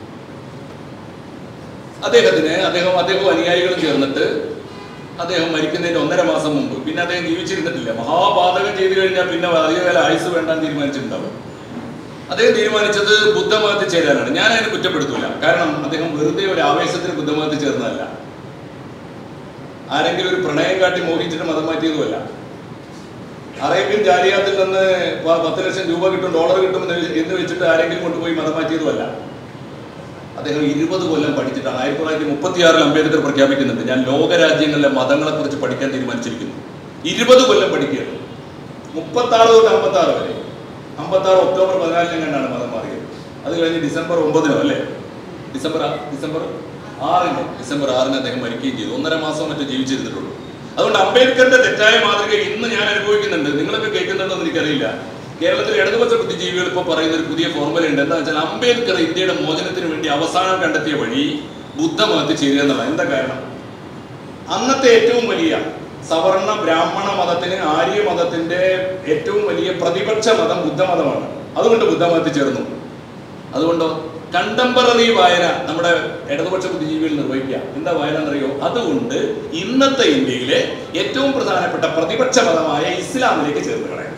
അദ്ദേഹത്തിന് അദ്ദേഹം അദ്ദേഹം അനുയായികളും ചേർന്നിട്ട് അദ്ദേഹം മരിക്കുന്നതിന് ഒന്നര മാസം മുമ്പ് പിന്നെ അദ്ദേഹം ജീവിച്ചിരുന്നിട്ടില്ല മഹാപാതകം ചെയ്തു കഴിഞ്ഞാൽ പിന്നെ അധികകാല ആയുസ് വേണ്ടാന്ന് തീരുമാനിച്ചിട്ടുണ്ടാവും അദ്ദേഹം തീരുമാനിച്ചത് ബുദ്ധമതത്തിൽ ചേരാനാണ് ഞാൻ അതിനെ കുറ്റപ്പെടുത്തൂല കാരണം അദ്ദേഹം വെറുതെ ഒരു ആവേശത്തിന് ബുദ്ധമതത്തിൽ ചേർന്നതല്ല ആരെങ്കിലും ഒരു പ്രണയം കാട്ടി മോഹിച്ചിട്ട് മതം മാറ്റിയതുമല്ല അറേബ്യൻ ജാലിയാത്തിൽ നിന്ന് പ- പത്ത് ലക്ഷം രൂപ കിട്ടും ഡോളർ കിട്ടും എന്ന് എന്ന് വെച്ചിട്ട് ആരെങ്കിലും കൊണ്ടുപോയി മതം മാറ്റിയതുമല്ല അദ്ദേഹം ഇരുപത് കൊല്ലം പഠിച്ചിട്ടാണ് ആയിരത്തി തൊള്ളായിരത്തി മുപ്പത്തിയാറിൽ അംബേദ്കർ പ്രഖ്യാപിക്കുന്നുണ്ട് ഞാൻ ലോകരാജ്യങ്ങളിലെ മതങ്ങളെ കുറിച്ച് പഠിക്കാൻ തീരുമാനിച്ചിരിക്കുന്നു ഇരുപത് കൊല്ലം പഠിക്കുകയാണ് മുപ്പത്തി ആറ് തൊട്ട് അമ്പത്തി ആറ് വരെ അമ്പത്തി ആറ് ഒക്ടോബർ പതിനാലിനും കണ്ടാണ് മതം മാറിയത് അത് കഴിഞ്ഞ് ഡിസംബർ ഒമ്പതിനോ അല്ലേ ഡിസംബർ ആ- ഡിസംബർ ആറിന് ഡിസംബർ ആറിന് അദ്ദേഹം മരിക്കുകയും ചെയ്തു ഒന്നര മാസം മറ്റോ ജീവിച്ചിരുന്നിട്ടുള്ളൂ അതുകൊണ്ട് അംബേദ്കറിന്റെ തെറ്റായ മാതൃക ഇന്ന് ഞാൻ അനുഭവിക്കുന്നുണ്ട് നിങ്ങളൊക്കെ കേൾക്കുന്നുണ്ടോ എന്ന് എനിക്കറിയില്ല കേരളത്തിലെ ഇടതുപക്ഷ ബുദ്ധിജീവികൾ ഇപ്പോൾ പറയുന്ന ഒരു പുതിയ ഫോർമുല ഉണ്ട് എന്താ വെച്ചാൽ അംബേദ്കർ ഇന്ത്യയുടെ മോചനത്തിന് വേണ്ടി അവസാനം കണ്ടെത്തിയ വഴി ബുദ്ധമതത്തിൽ ചേരുക എന്നുള്ളത് എന്താ കാരണം അന്നത്തെ ഏറ്റവും വലിയ സവർണ ബ്രാഹ്മണ മതത്തിന് ആര്യ മതത്തിന്റെ ഏറ്റവും വലിയ പ്രതിപക്ഷ മതം ബുദ്ധമതമാണ് അതുകൊണ്ട് ബുദ്ധമതത്തിൽ ചേർന്നു അതുകൊണ്ടോ കണ്ടംപററി വായന നമ്മുടെ ഇടതുപക്ഷ ബുദ്ധിജീവികൾ നിർവഹിക്കുക എന്താ വായന എന്നറിയോ അതുകൊണ്ട് ഇന്നത്തെ ഇന്ത്യയിലെ ഏറ്റവും പ്രധാനപ്പെട്ട പ്രതിപക്ഷ മതമായ ഇസ്ലാമിലേക്ക് ചേർന്ന് കളയാം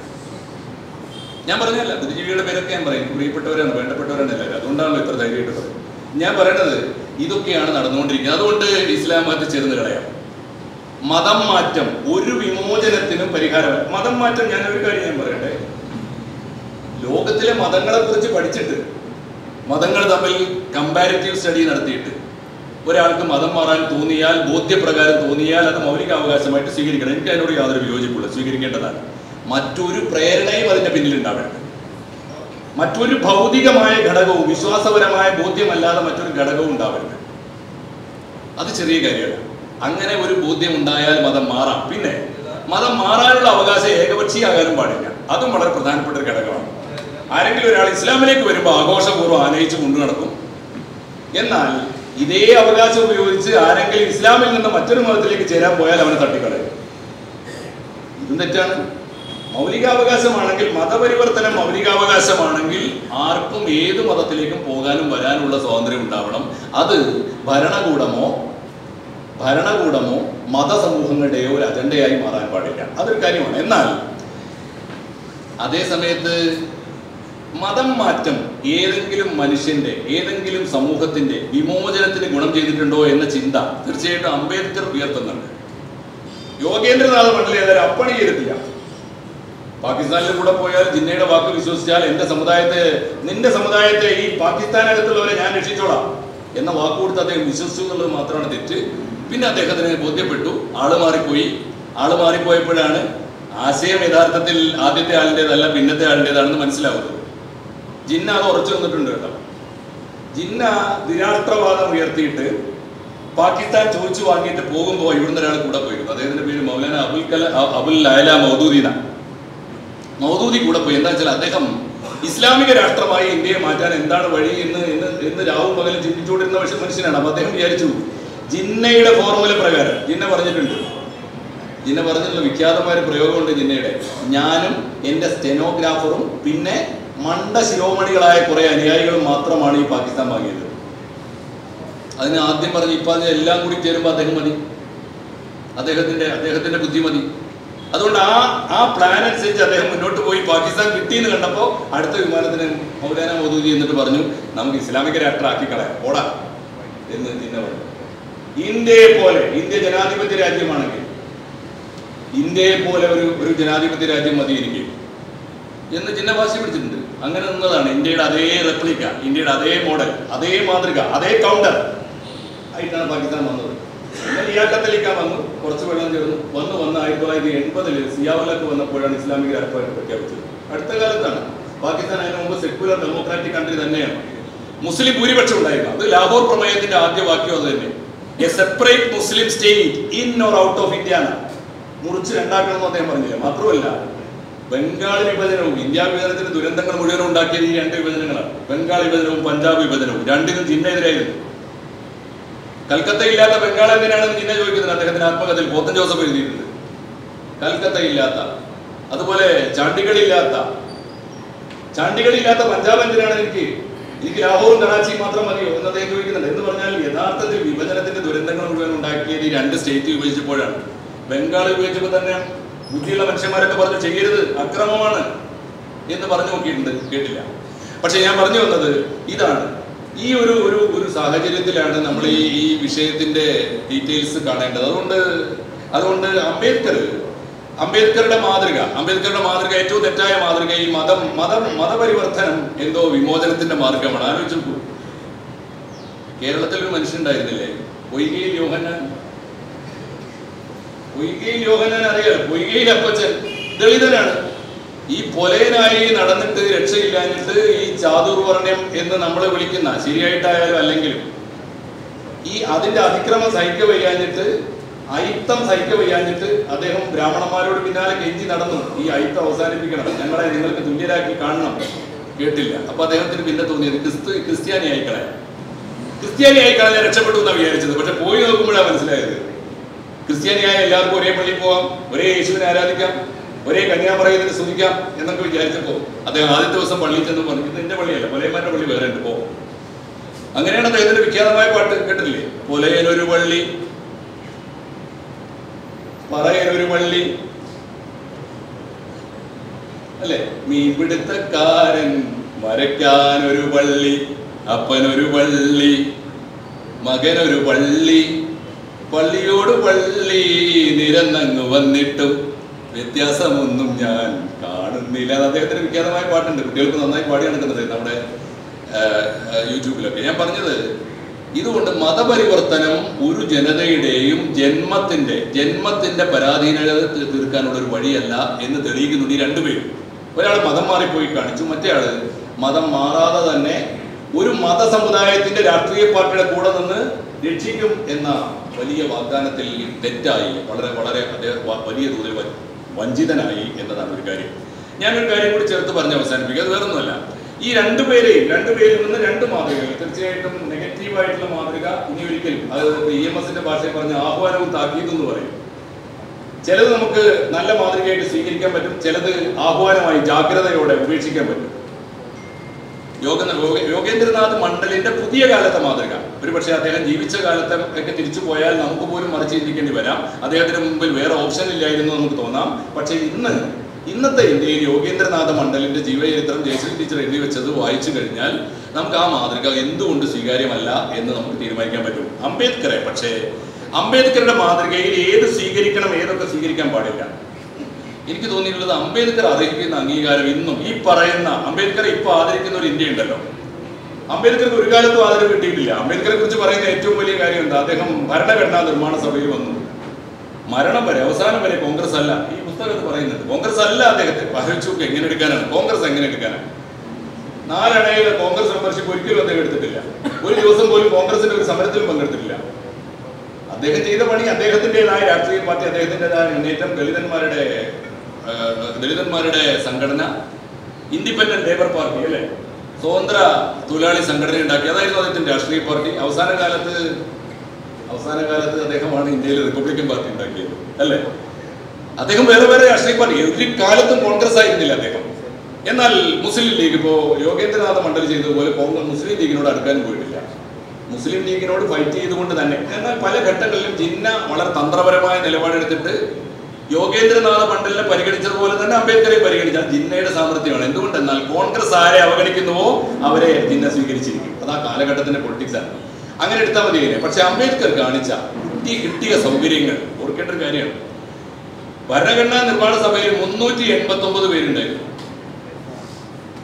ഞാൻ പറഞ്ഞല്ല ബുദ്ധിജീവികളുടെ പേരൊക്കെ ഞാൻ പറയും പ്രിയപ്പെട്ടവരാണ് വേണ്ടപ്പെട്ടവരാണ് എല്ലാവരും അതുകൊണ്ടാണല്ലോ ഇത്ര ധൈര്യമായിട്ട് പറയും ഞാൻ പറയണത് ഇതൊക്കെയാണ് നടന്നുകൊണ്ടിരിക്കുന്നത് അതുകൊണ്ട് ഇസ്ലാം മതത്തിൽ ചേർന്ന് കളയാം മതം മാറ്റം ഒരു വിമോചനത്തിനും പരിഹാരമല്ല മതം മാറ്റം ഞാൻ ഒരു കാര്യം ഞാൻ പറയട്ടെ ലോകത്തിലെ മതങ്ങളെ കുറിച്ച് പഠിച്ചിട്ട് മതങ്ങൾ തമ്മിൽ കമ്പാരിറ്റീവ് സ്റ്റഡി നടത്തിയിട്ട് ഒരാൾക്ക് മതം മാറാൻ തോന്നിയാൽ ബോധ്യപ്രകാരം തോന്നിയാൽ അത് മൗലികാവകാശമായിട്ട് സ്വീകരിക്കണം എനിക്ക് അതിനോട് യാതൊരു വിയോജിപ്പുള്ള സ്വീകരിക്കേണ്ടതാണ് മറ്റൊരു പ്രേരണയും അതിന്റെ പിന്നിൽ ഉണ്ടാവരുത് മറ്റൊരു ഭൗതികമായ ഘടകവും വിശ്വാസപരമായ ബോധ്യമല്ലാതെ മറ്റൊരു ഘടകവും ഉണ്ടാവരുത് അത് ചെറിയ കാര്യമല്ല അങ്ങനെ ഒരു ബോധ്യം ഉണ്ടായാൽ മതം മാറാം പിന്നെ മതം മാറാനുള്ള അവകാശം ഏകപക്ഷീയാകാനും പാടില്ല അതും വളരെ പ്രധാനപ്പെട്ട ഒരു ഘടകമാണ് ആരെങ്കിലും ഒരാൾ ഇസ്ലാമിലേക്ക് വരുമ്പോൾ ആഘോഷപൂർവ്വം ആനയിച്ച് കൊണ്ടു നടക്കും എന്നാൽ ഇതേ അവകാശം ഉപയോഗിച്ച് ആരെങ്കിലും ഇസ്ലാമിൽ നിന്ന് മറ്റൊരു മതത്തിലേക്ക് ചേരാൻ പോയാൽ അവനെ തട്ടിക്കളയും ഇതും തെറ്റാണ് മൗലികാവകാശമാണെങ്കിൽ മതപരിവർത്തനം മൗലികാവകാശമാണെങ്കിൽ ആർക്കും ഏത് മതത്തിലേക്കും പോകാനും വരാനുള്ള സ്വാതന്ത്ര്യം ഉണ്ടാവണം അത് ഭരണകൂടമോ ഭരണകൂടമോ മതസമൂഹങ്ങളുടെയോ ഒരു അജണ്ടയായി മാറാൻ പാടില്ല അതൊരു കാര്യമാണ് എന്നാൽ അതേ സമയത്ത് മതം മാറ്റം ഏതെങ്കിലും മനുഷ്യന്റെ ഏതെങ്കിലും സമൂഹത്തിന്റെ വിമോചനത്തിന് ഗുണം ചെയ്തിട്ടുണ്ടോ എന്ന ചിന്ത തീർച്ചയായിട്ടും അംബേദ്കർ ഉയർത്തുന്നുണ്ട് യോഗേന്ദ്രനാഥ് മണ്ഡലം ഏതായാലും അപ്പണി ചെയ്തിട്ടില്ല പാകിസ്ഥാനിൽ കൂടെ പോയാൽ ജിന്നയുടെ വാക്ക് വിശ്വസിച്ചാൽ എന്റെ സമുദായത്തെ നിന്റെ സമുദായത്തെ ഈ പാകിസ്ഥാനകത്തുള്ളവരെ ഞാൻ രക്ഷിച്ചോളാം എന്ന വാക്ക് കൊടുത്ത് അദ്ദേഹം വിശ്വസിച്ചു എന്നുള്ളത് മാത്രമാണ് തെറ്റ് പിന്നെ അദ്ദേഹത്തിന് ബോധ്യപ്പെട്ടു ആള് മാറിപ്പോയി ആള് മാറിപ്പോയപ്പോഴാണ് ആശയം യഥാർത്ഥത്തിൽ ആദ്യത്തെ ആളിൻ്റെതല്ല പിന്നത്തെ ആളിൻ്റെതാണെന്ന് മനസ്സിലാവുന്നത് ജിന്ന അത് ഉറച്ചു നിന്നിട്ടുണ്ട് കേട്ടോ ജിന്ന നിരാഷ്ട്രവാദം ഉയർത്തിയിട്ട് പാകിസ്ഥാൻ ചോദിച്ചു വാങ്ങിയിട്ട് പോകുമ്പോൾ ഇവിടുന്ന് ഒരാൾ കൂടെ പോയിരുന്നു അദ്ദേഹത്തിന്റെ പേര് മൗലാന അബുൽ കല അ- അബുൽ ലൈല മൗദൂദീന മൗദൂദി കൂടെ പോയി എന്താ വെച്ചാൽ അദ്ദേഹം ഇസ്ലാമിക രാഷ്ട്രമായി ഇന്ത്യയെ മാറ്റാൻ എന്താണ് വഴി എന്ന് എന്ന് എന്ന് രാവും പകലും ചിന്തിച്ചുകൊണ്ടിരുന്ന പക്ഷേ മനുഷ്യനാണ് അപ്പൊ അദ്ദേഹം വിചാരിച്ചു ജിന്നയുടെ ഫോർമുല പ്രകാരം ജിന്ന പറഞ്ഞിട്ടുണ്ട് ജിന്ന പറഞ്ഞിട്ടുള്ള വിഖ്യാതമായ ഒരു പ്രയോഗമുണ്ട് ജിന്നയുടെ ഞാനും എൻ്റെ സ്റ്റെനോഗ്രാഫറും പിന്നെ മണ്ട ശിരോമണികളായ കുറെ അനുയായികളും മാത്രമാണ് ഈ പാകിസ്ഥാൻ വാങ്ങിയത് അതിന് ആദ്യം പറഞ്ഞ് ഇപ്പൊ അതിന് എല്ലാം കൂടി ചേരുമ്പോൾ അദ്ദേഹം മതി അദ്ദേഹത്തിന്റെ അദ്ദേഹത്തിന്റെ ബുദ്ധി മതി അതുകൊണ്ട് ആ ആ പ്ലാൻ അനുസരിച്ച് അദ്ദേഹം മുന്നോട്ട് പോയി പാകിസ്ഥാൻ കിട്ടിയെന്ന് കണ്ടപ്പോൾ അടുത്ത വിമാനത്തിന് മൗലാന മോദൂദി എന്നിട്ട് പറഞ്ഞു നമുക്ക് ഇസ്ലാമിക രാഷ്ട്രമാക്കി കളയാം ഓടാ എന്ന് ജിന്ന പറഞ്ഞു ഇന്ത്യയെ പോലെ ഇന്ത്യ ജനാധിപത്യ രാജ്യമാണെങ്കിൽ ഇന്ത്യയെ പോലെ ഒരു ഒരു ജനാധിപത്യ രാജ്യം മതി എനിക്ക് എന്ന് ജിന്ന വാശി പിടിച്ചിട്ടുണ്ട് അങ്ങനെ നിന്നതാണ് ഇന്ത്യയുടെ അതേ റെപ്ലിക്ക ഇന്ത്യയുടെ അതേ മോഡൽ അതേ മാതൃക അതേ കൗണ്ടർ ആയിട്ടാണ് പാകിസ്ഥാൻ വന്നത് പിന്നെ ലിയാക്കത്തലിക്കാൻ വന്നു കുറച്ച് വെള്ളം ചേർന്നു വന്ന് വന്ന് ആയിരത്തി തൊള്ളായിരത്തി എൺപതിൽ സിയാവലക്ക് വന്നപ്പോഴാണ് ഇസ്ലാമിക രാഷ്ട്രമായിട്ട് പ്രഖ്യാപിച്ചത് അടുത്ത കാലത്താണ് പാകിസ്ഥാൻ അതിന് മുമ്പ് സെക്യുലർ ഡെമോക്രാറ്റിക് കൺട്രി തന്നെയാണ് മുസ്ലിം ഭൂരിപക്ഷം ഉണ്ടായിരുന്നു അത് ലാഹോർ പ്രമേയത്തിന്റെ ആദ്യ വാക്യം അത് തന്നെ a separate Muslim state in or out of India മുറിച്ച് രണ്ടാക്കണമെന്ന് അദ്ദേഹം പറഞ്ഞില്ല മാത്രമല്ല ബംഗാൾ വിഭജനവും ഇന്ത്യ വിഭജനത്തിന് ദുരന്തങ്ങൾ മുഴുവൻ ഉണ്ടാക്കിയത് ഈ രണ്ട് വിഭജനങ്ങളാണ് ബംഗാൾ വിഭജനവും പഞ്ചാബ് വിഭജനവും രണ്ടിനും ജിന്നെതിരായിരുന്നു കൽക്കത്ത ഇല്ലാത്ത ബംഗാൾ എന്തിനാണെന്ന് ജിന്ന ചോദിക്കുന്നത് അദ്ദേഹത്തിന്റെ ആത്മകഥയിൽ പോത്തൻ ജോസഫ് എഴുതിയിട്ടുണ്ട് കൽക്കത്ത ഇല്ലാത്ത അതുപോലെ ചണ്ഡീഗഡ് ഇല്ലാത്ത ചണ്ഡീഗഡ് ഇല്ലാത്ത പഞ്ചാബ് എന്തിനാണ് എനിക്ക് എനിക്ക് ലാഹോറും കറാച്ചിയും മാത്രം മതിയോ എന്ന് അദ്ദേഹം ചോദിക്കുന്നുണ്ട് എന്ന് പറഞ്ഞാൽ യഥാർത്ഥത്തിൽ വിഭജനത്തിന്റെ ദുരന്തങ്ങൾ മുഴുവൻ ഉണ്ടാക്കിയത് ഈ രണ്ട് സ്റ്റേറ്റ് വിഭജിച്ചപ്പോഴാണ് ബംഗാൾ വിഭജിച്ചപ്പോൾ തന്നെ ബുദ്ധിയുള്ള മനുഷ്യന്മാരൊക്കെ പറഞ്ഞു ചെയ്യരുത് അക്രമമാണ് എന്ന് പറഞ്ഞു നോക്കിയിട്ടുണ്ട് കേട്ടില്ല പക്ഷെ ഞാൻ പറഞ്ഞു വന്നത് ഇതാണ് ഈ ഒരു ഒരു ഒരു സാഹചര്യത്തിലാണ് നമ്മൾ ഈ ഈ വിഷയത്തിന്റെ ഡീറ്റെയിൽസ് കാണേണ്ടത് അതുകൊണ്ട് അതുകൊണ്ട് അംബേദ്കർ അംബേദ്കറുടെ മാതൃക അംബേദ്കറുടെ മാതൃക ഏറ്റവും തെറ്റായ മാതൃക ഈ മതം മതം മതപരിവർത്തനം എന്തോ വിമോചനത്തിന്റെ മാർഗമാണ് ആലോചിച്ചു നോക്കൂ. കേരളത്തിൽ ഒരു മനുഷ്യനുണ്ടായിരുന്നില്ലേ പൊയ്കയിൽ യോഹന്നാൻ പൊയ്കയിൽ യോഹന്നാൻ അറിയാം പൊയ്കയിൽ അപ്പച്ചൻ ദളിതനാണ് ഈ പൊലയനായി നടന്നിട്ട് രക്ഷയില്ലാഞ്ഞിട്ട് ഈ ചാതുർവർണ്ണ്യം എന്ന് നമ്മൾ വിളിക്കുന്ന ശരിയായിട്ടായാലും അല്ലെങ്കിലും ഈ അതിന്റെ അതിക്രമം സഹിക്ക വയ്യാഞ്ഞിട്ട് അയിത്തം സഹിക്ക വയ്യാഞ്ഞിട്ട് അദ്ദേഹം ബ്രാഹ്മണന്മാരോട് പിന്നാലെ കെഞ്ചി നടന്നു ഈ അയിത്തം അവസാനിപ്പിക്കണം ഞങ്ങളെ നിങ്ങൾക്ക് തുല്യരാക്കി കാണണം കേട്ടില്ല അപ്പൊ അദ്ദേഹത്തിന് പിന്നെ തോന്നിയത് ക്രിസ്തു ക്രിസ്ത്യാനി ആയിക്കളെ ക്രിസ്ത്യാനി ആയിക്കളെ രക്ഷപ്പെട്ടു എന്നാണ് വിചാരിച്ചത് പക്ഷെ പോയി നോക്കുമ്പോഴാണ് മനസ്സിലായത് ക്രിസ്ത്യാനിയായ എല്ലാവർക്കും ഒരേ പള്ളിയിൽ പോവാം ഒരേ യേശുവിനെ ആരാധിക്കാം ഒരേ കന്യാമറയത്തിന് സ്തുതിക്കാം എന്നൊക്കെ വിചാരിച്ചപ്പോ അദ്ദേഹം ആദ്യത്തെ ദിവസം പള്ളിയിൽ ചെന്ന് പറഞ്ഞു ഇത് എന്റെ പള്ളിയല്ല പൊലയന്മാരുടെ പള്ളി വേറെ ഉണ്ട് പോ അങ്ങനെയാണ് അദ്ദേഹത്തിന്റെ വിഖ്യാതമായ പാട്ട് കേട്ടില്ലേ പൊലയനൊരു പള്ളി പറയനൊരു പള്ളി അല്ലെ മീൻപിടുത്തക്കാരൻ മരയ്ക്കാനൊരു പള്ളി അപ്പനൊരു പള്ളി മകനൊരു പള്ളി പള്ളിയോട് പള്ളി നിരന്നങ്ങ് വന്നിട്ടും വ്യത്യാസമൊന്നും ഞാൻ കാണുന്നില്ല അത് അദ്ദേഹത്തിന് വിഖ്യാതമായ പാട്ടുണ്ട് കുട്ടികൾക്ക് നന്നായി പാടി നടക്കുന്നത് നമ്മുടെ ആ, ആ, യൂട്യൂബിലൊക്കെ ഞാൻ പറഞ്ഞത് ഇതുകൊണ്ട് മതപരിവർത്തനം ഒരു ജനതയുടെയും ജന്മത്തിന്റെ ജന്മത്തിന്റെ പരാധീനത തീ- തീർക്കാനുള്ള ഒരു വഴിയല്ല എന്ന് തെളിയിക്കുന്നുണ്ട് ഈ രണ്ടുപേരും ഒരാൾ മതം മാറിപ്പോയി കാണിച്ചു മറ്റേ ആള് മതം മാറാതെ തന്നെ ഒരു മതസമുദായത്തിന്റെ രാഷ്ട്രീയ പാർട്ടിയുടെ കൂടെ നിന്ന് രക്ഷിക്കും എന്ന വലിയ വാഗ്ദാനത്തിൽ തെറ്റായി വളരെ വളരെ അദ്ദേഹം വ- വലിയ തോതിൽ വ- വഞ്ചിതനായി എന്നതാണ് ഒരു കാര്യം ഞാനൊരു കാര്യം കൂടി ചേർത്ത് പറഞ്ഞ് അവസാനിപ്പിക്കുക അത് വേറൊന്നുമല്ല ഈ രണ്ടുപേരെയും രണ്ടുപേരിൽ നിന്ന് രണ്ട് മാതൃകകൾ തീർച്ചയായിട്ടും നെഗറ്റീവ് ആയിട്ടുള്ള മാതൃക ഇനി ഒരിക്കലും അത് ഇ എം എസിന്റെ ഭാഷയിൽ പറഞ്ഞ ആഹ്വാനവും താക്കീതും എന്ന് പറയും ചിലത് നമുക്ക് നല്ല മാതൃകയായിട്ട് സ്വീകരിക്കാൻ പറ്റും ചിലത് ആഹ്വാനമായി ജാഗ്രതയോടെ ഉപേക്ഷിക്കാൻ പറ്റും യോഗ യോഗ- യോഗേന്ദ്രനാഥ് മണ്ഡലിന്റെ പുതിയ കാലത്തെ മാതൃക ഒരു പക്ഷേ അദ്ദേഹം ജീവിച്ച കാലത്തെ ഒക്കെ തിരിച്ചു പോയാൽ നമുക്ക് പോലും മറിച്ച് ചിന്തിക്കേണ്ടി വരാം അദ്ദേഹത്തിന് മുമ്പിൽ വേറെ ഓപ്ഷൻ ഇല്ലായിരുന്നു എന്ന് നമുക്ക് തോന്നാം പക്ഷേ ഇന്ന് ഇന്നത്തെ ഇന്ത്യയിൽ യോഗേന്ദ്രനാഥ മണ്ഡലിന്റെ ജീവചരിത്രം ജയശ്രീ ടീച്ചർ എഴുതി വെച്ചത് വായിച്ചു കഴിഞ്ഞാൽ നമുക്ക് ആ മാതൃക എന്തുകൊണ്ട് സ്വീകാര്യമല്ല എന്ന് നമുക്ക് തീരുമാനിക്കാൻ പറ്റും അംബേദ്കറെ പക്ഷേ അംബേദ്കറുടെ മാതൃകയിൽ ഏത് സ്വീകരിക്കണം ഏതൊക്കെ സ്വീകരിക്കാൻ പാടില്ല എനിക്ക് തോന്നിയിട്ടുള്ളത് അംബേദ്കർ അർഹിക്കുന്ന അംഗീകാരം ഇന്നും ഈ പറയുന്ന അംബേദ്കറെ ഇപ്പൊ ആദരിക്കുന്ന ഒരു ഇന്ത്യ ഉണ്ടല്ലോ അംബേദ്കർക്ക് ഒരു കാലത്തും ആദരവ് കിട്ടിയിട്ടില്ല അംബേദ്കറെ കുറിച്ച് പറയുന്ന ഏറ്റവും വലിയ കാര്യം എന്താ അദ്ദേഹം ഭരണഘടനാ നിർമ്മാണ സഭയിൽ വന്നു മരണം വരെ അവസാനം വരെ കോൺഗ്രസ് അല്ല ഈ പുസ്തകത്ത് പറയുന്നുണ്ട് കോൺഗ്രസ് അല്ല അദ്ദേഹത്തെ ആലോചിച്ച് നോക്ക് എങ്ങനെ എടുക്കാനാണ് കോൺഗ്രസ് എങ്ങനെ എടുക്കാനാണ് നാലണയിലെ കോൺഗ്രസ് മെമ്പർഷിപ്പ് ഒരിക്കലും അദ്ദേഹം എടുത്തിട്ടില്ല ഒരു ദിവസം പോലും കോൺഗ്രസിന്റെ ഒരു സമരത്തിലും പങ്കെടുത്തിട്ടില്ല അദ്ദേഹം ചെയ്ത പണി അദ്ദേഹത്തിൻ്റെതായ രാഷ്ട്രീയ പാർട്ടി അദ്ദേഹത്തിൻ്റെതായ മുന്നേറ്റം ദളിതന്മാരുടെ ആ, ദളിതന്മാരുടെ സംഘടന ഇൻഡിപെൻഡന്റ് ലേബർ പാർട്ടി അല്ലേ സ്വതന്ത്ര തൊഴിലാളി സംഘടന ഉണ്ടാക്കി അതായിരുന്നു അദ്ദേഹത്തിന്റെ രാഷ്ട്രീയ പാർട്ടി അവസാന കാലത്ത് അവസാന കാലത്ത് അദ്ദേഹമാണ് ഇന്ത്യയിൽ റിപ്പബ്ലിക്കൻ പാർട്ടി ഉണ്ടാക്കിയത് അല്ലേ അദ്ദേഹം വേറെ വേറെ രാഷ്ട്രീയ പാർട്ടി ഒരു കാലത്തും കോൺഗ്രസ് ആയിരുന്നില്ല അദ്ദേഹം എന്നാൽ മുസ്ലിം ലീഗ് ഇപ്പോ യോഗേന്ദ്രനാഥ മണ്ഡൽ ചെയ്തതുപോലെ കോൺഗ്രസ് മുസ്ലിം ലീഗിനോട് അടുക്കാനും പോയിട്ടില്ല മുസ്ലിം ലീഗിനോട് ഫൈറ്റ് ചെയ്തുകൊണ്ട് തന്നെ എന്നാൽ പല ഘട്ടങ്ങളിലും ജിന്ന വളരെ തന്ത്രപരമായ നിലപാടെടുത്തിട്ട് യോഗേന്ദ്രനാഥ മണ്ഡലിനെ പരിഗണിച്ചതുപോലെ തന്നെ അംബേദ്കറെ പരിഗണിച്ചാൽ ജിന്നയുടെ സാമർത്ഥ്യമാണ് എന്തുകൊണ്ടെന്നാൽ കോൺഗ്രസ് ആരെ അവഗണിക്കുന്നുവോ അവരെ ജിന്ന സ്വീകരിച്ചിരിക്കും അത് ആ കാലഘട്ടത്തിന്റെ പൊളിറ്റിക്സ് ആണ് അങ്ങനെ എടുത്താൽ മതി ഇതിനെ പക്ഷെ അംബേദ്കർ കാണിച്ച കിട്ടിയ കിട്ടിയ സൗകര്യങ്ങൾ ഓർക്കേണ്ട ഒരു കാര്യമാണ് ഭരണഘടനാ നിർമ്മാണ സഭയിൽ മുന്നൂറ്റി എൺപത്തി ഒമ്പത് പേരുണ്ടായിരുന്നു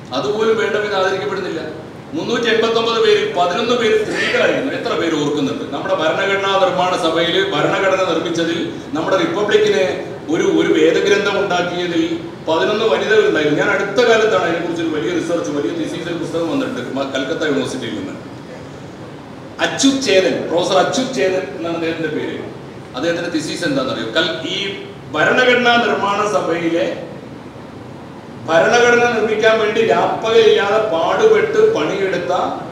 അതുപോലും വേണ്ടവിധം ആദരിക്കപ്പെടുന്നില്ല മുന്നൂറ്റി എൺപത്തി ഒമ്പത് പേരിൽ പതിനൊന്ന് പേര് സ്ത്രീകളായിരുന്നു എത്ര പേര് ഓർക്കുന്നുണ്ട് നമ്മുടെ ഭരണഘടനാ നിർമ്മാണ സഭയിൽ ഭരണഘടന നിർമ്മിച്ചതിൽ നമ്മുടെ റിപ്പബ്ലിക്കിന് ഒരു ഒരു വേദഗ്രന്ഥം ഉണ്ടാക്കിയതിൽ പതിനൊന്ന് വനിതകൾ ഉണ്ടായിരുന്നു ഞാൻ അടുത്ത കാലത്താണ് അതിനെക്കുറിച്ച് ഒരു വലിയ റിസർച്ച് വലിയ തിസീസ് പുസ്തകം വന്നിട്ടുണ്ട് മ- കൽക്കത്ത യൂണിവേഴ്സിറ്റിയിൽ നിന്ന് അച്യുത് ചേതൻ പ്രൊഫസർ അച്യുത് ചേതൻ എന്നാണ് അദ്ദേഹത്തിന്റെ പേര് അദ്ദേഹത്തിന്റെ തിസീസ് എന്താണെന്നറിയോ കൽ ഈ ഭരണഘടനാ നിർമ്മാണ സഭയിലെ ഭരണഘടന നിർമ്മിക്കാൻ വേണ്ടി രാപ്പകലില്ലാതെ പാടുപെട്ട് പണിയെടുത്ത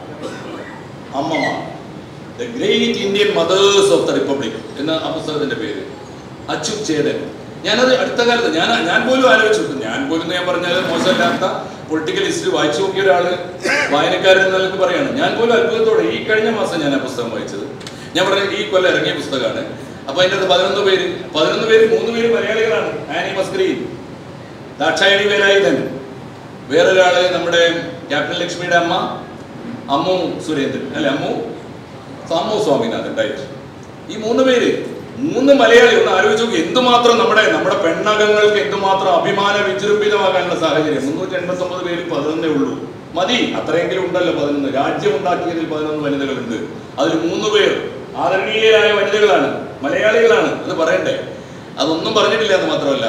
അമ്മമാർ the great Indian mothers of the republic എന്ന ആ പുസ്തകത്തിന്റെ പേര് അച്യുത് ചേതൻ ഞാനത് അടുത്ത കാലത്ത് ഞാൻ ഞാൻ പോലും ആലോചിച്ചു ഞാൻ പോലും ഞാൻ പറഞ്ഞത് മോശമില്ലാത്ത പൊളിറ്റിക്കൽ ഹിസ്റ്ററി വായിച്ചു നോക്കിയ ഒരാള് വായനക്കാരൻ എന്ന നിലക്ക് പറയാണ് ഞാൻ പോലും അത്ഭുതത്തോടെ ഈ കഴിഞ്ഞ മാസം ഞാൻ ആ പുസ്തകം വായിച്ചത് ഞാൻ പറഞ്ഞ ഈ കൊല്ലം ഇറങ്ങിയ പുസ്തകമാണ് അപ്പൊ അതിൻ്റെ അകത്ത് പതിനൊന്ന് പേര് പതിനൊന്ന് പേര് മൂന്ന് പേര് മലയാളികളാണ് ആനി മസ്ക്രീൻ ദാക്ഷായണി വേലായുധൻ വേറൊരാള് നമ്മുടെ ക്യാപ്റ്റൻ ലക്ഷ്മിയുടെ അമ്മ അമ്മു സുരേന്ദ്രൻ അല്ലെ അമ്മു അമ്മു സ്വാമിനാഥൻ റൈറ്റ് ഈ മൂന്ന് പേര് മൂന്ന് മലയാളി ഒന്ന് ആലോചിച്ച് നോക്കി എന്തുമാത്രം നമ്മുടെ നമ്മുടെ പെണ്ണകങ്ങൾക്ക് എന്തുമാത്രം അഭിമാന വിജൃംഭിതമാകാനുള്ള സാഹചര്യം മുന്നൂറ്റി എൺപത്തി ഒമ്പത് പേര് പതിനൊന്നേ ഉള്ളൂ മതി അത്രയെങ്കിലും ഉണ്ടല്ലോ പതിനൊന്ന് രാജ്യം ഉണ്ടാക്കിയതിൽ പതിനൊന്ന് വനിതകളുണ്ട് അതിൽ മൂന്ന് പേർ ആദരണീയരായ വനിതകളാണ് മലയാളികളാണ് അത് പറയണ്ടേ അതൊന്നും പറഞ്ഞിട്ടില്ല എന്ന് മാത്രമല്ല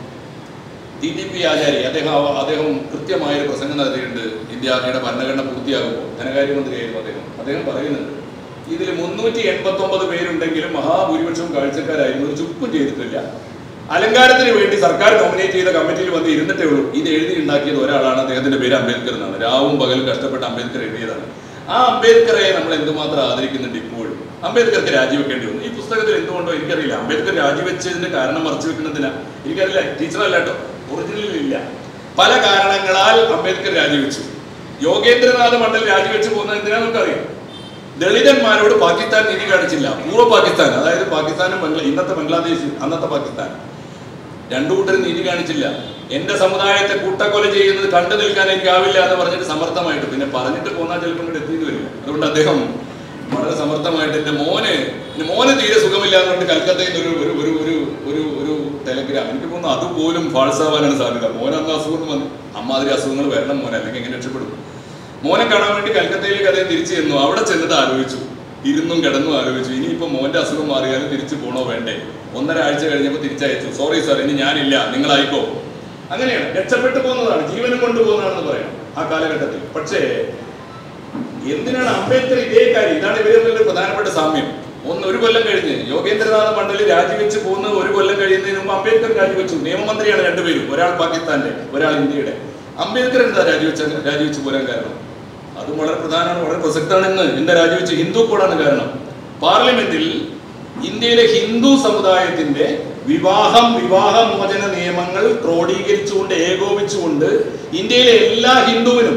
ടി ടി പി ആചാരി അദ്ദേഹം അവ- അദ്ദേഹം കൃത്യമായ ഒരു പ്രസംഗം നടത്തിയിട്ടുണ്ട് ഇന്ത്യയുടെ ഭരണഘടന പൂർത്തിയാകുമ്പോൾ ധനകാര്യമന്ത്രിയായിരുന്നു അദ്ദേഹം അദ്ദേഹം പറയുന്നുണ്ട് ഇതിൽ മുന്നൂറ്റി എൺപത്തി ഒമ്പത് പേരുണ്ടെങ്കിലും മഹാഭൂരിപക്ഷവും കാഴ്ചക്കാരായിരുന്നു ഒരു ചുക്കും ചെയ്തിട്ടില്ല അലങ്കാരത്തിന് വേണ്ടി സർക്കാർ നോമിനേറ്റ് ചെയ്ത കമ്മിറ്റിയിൽ വന്ന് ഇരുന്നിട്ടേ ഉള്ളൂ ഇത് എഴുതി ഉണ്ടാക്കിയത് ഒരാളാണ് അദ്ദേഹത്തിന്റെ പേര് അംബേദ്കർ എന്നാണ് രാവും പകലും കഷ്ടപ്പെട്ട് അംബേദ്കർ എഴുതിയതാണ് ആ അംബേദ്കറെ നമ്മൾ എന്തുമാത്രം ആദരിക്കുന്നുണ്ട് ഇപ്പോഴും അംബേദ്കർക്ക് രാജിവെക്കേണ്ടി വന്നു ഈ പുസ്തകത്തിൽ എന്തുകൊണ്ടോ എനിക്കറിയില്ല അംബേദ്കർ രാജിവെച്ചതിന്റെ കാരണം മറച്ചു വെക്കുന്നതിനാ എനിക്കറിയില്ല ടീച്ചറല്ല കേട്ടോ ഒറിജിനലിൽ ഇല്ല പല കാരണങ്ങളാൽ അംബേദ്കർ രാജിവെച്ചു യോഗേന്ദ്രനാഥ് മണ്ഡൽ രാജിവെച്ചു പോകുന്നത് എന്തിനാ നമുക്കറിയാം ദളിതന്മാരോട് പാകിസ്ഥാൻ നീതി കാണിച്ചില്ല പൂർവ്വ പാകിസ്ഥാൻ അതായത് പാകിസ്ഥാനും ബംഗ്ലാ ഇന്നത്തെ ബംഗ്ലാദേശ് അന്നത്തെ പാകിസ്ഥാൻ രണ്ടു കൂട്ടരും നീതി കാണിച്ചില്ല എന്റെ സമുദായത്തെ കൂട്ടക്കൊല ചെയ്യുന്നത് കണ്ടു നിൽക്കാൻ എനിക്കാവില്ല എന്ന് പറഞ്ഞിട്ട് സമർത്ഥമായിട്ട് പിന്നെ പറഞ്ഞിട്ട് പോന്നാൽ ചിലപ്പോൾ ഇങ്ങോട്ട് എത്തിയെന്ന് വരില്ല അതുകൊണ്ട് അദ്ദേഹം വളരെ സമർത്ഥമായിട്ട് എന്റെ മോന് എന്റെ മോന് തീരെ സുഖമില്ല എന്നുകൊണ്ട് കൽക്കത്തയിൽ നിന്ന് ഒരു ഒരു ഒരു ഒരു ഒരു ഒരു ടെലഗ്രാം എനിക്ക് തോന്നുന്നു അതുപോലും ഫാൾസ് ആവാനാണ് സാധ്യത മോൻ അന്ന് അസുഖം വന്നു അമ്മാതിരി അസുഖങ്ങൾ വരണം മോനെ അല്ലെങ്കിൽ എങ്ങനെ രക്ഷപ്പെടും മോനെ കാണാൻ വേണ്ടി കൽക്കത്തയിലേക്ക് അദ്ദേഹം തിരിച്ചു ചെന്നു അവിടെ ചെന്നിട്ട് ആലോചിച്ചു ഇരുന്നും കിടന്നും ആലോചിച്ചു ഇനിയിപ്പോ മോന്റെ അസുഖം മാറിയാലും തിരിച്ചു പോണോ വേണ്ടേ ഒന്നര ആഴ്ച കഴിഞ്ഞപ്പോൾ തിരിച്ചയച്ചു സോറി സാർ ഇനി ഞാനില്ല നിങ്ങളായിക്കോ അങ്ങനെയാണ് രക്ഷപ്പെട്ടു പോകുന്നതാണ് ജീവനും കൊണ്ടുപോകുന്നതാണെന്ന് പറയാം ആ കാലഘട്ടത്തിൽ പക്ഷേ എന്തിനാണ് അംബേദ്കർ ഇതേ കാര്യം ഇതാണ് ഇവരെ തമ്മിലുള്ള പ്രധാനപ്പെട്ട സാമ്യം ഒന്ന് ഒരു കൊല്ലം കഴിഞ്ഞ് യോഗേന്ദ്രനാഥ് മണ്ഡലി രാജിവെച്ച് പോകുന്നത് ഒരു കൊല്ലം കഴിയുന്നതിന് മുമ്പ് അംബേദ്കർ രാജിവെച്ചു നിയമമന്ത്രിയാണ് രണ്ടുപേരും ഒരാൾ പാകിസ്ഥാന്റെ ഒരാൾ ഇന്ത്യയുടെ അംബേദ്കർ എന്താ രാജിവെച്ച രാജിവെച്ച് പോരാൻ കാരണം അതും വളരെ പ്രധാനമാണ് വളരെ പ്രസക്തമാണെന്ന് എന്താ രാജിവെച്ച് ഹിന്ദു കോഡാണ് കാരണം പാർലമെന്റിൽ ഇന്ത്യയിലെ ഹിന്ദു സമുദായത്തിന്റെ വിവാഹം വിവാഹമോചന നിയമങ്ങൾ ക്രോഡീകരിച്ചുകൊണ്ട് ഏകോപിച്ചുകൊണ്ട് ഇന്ത്യയിലെ എല്ലാ ഹിന്ദുവിനും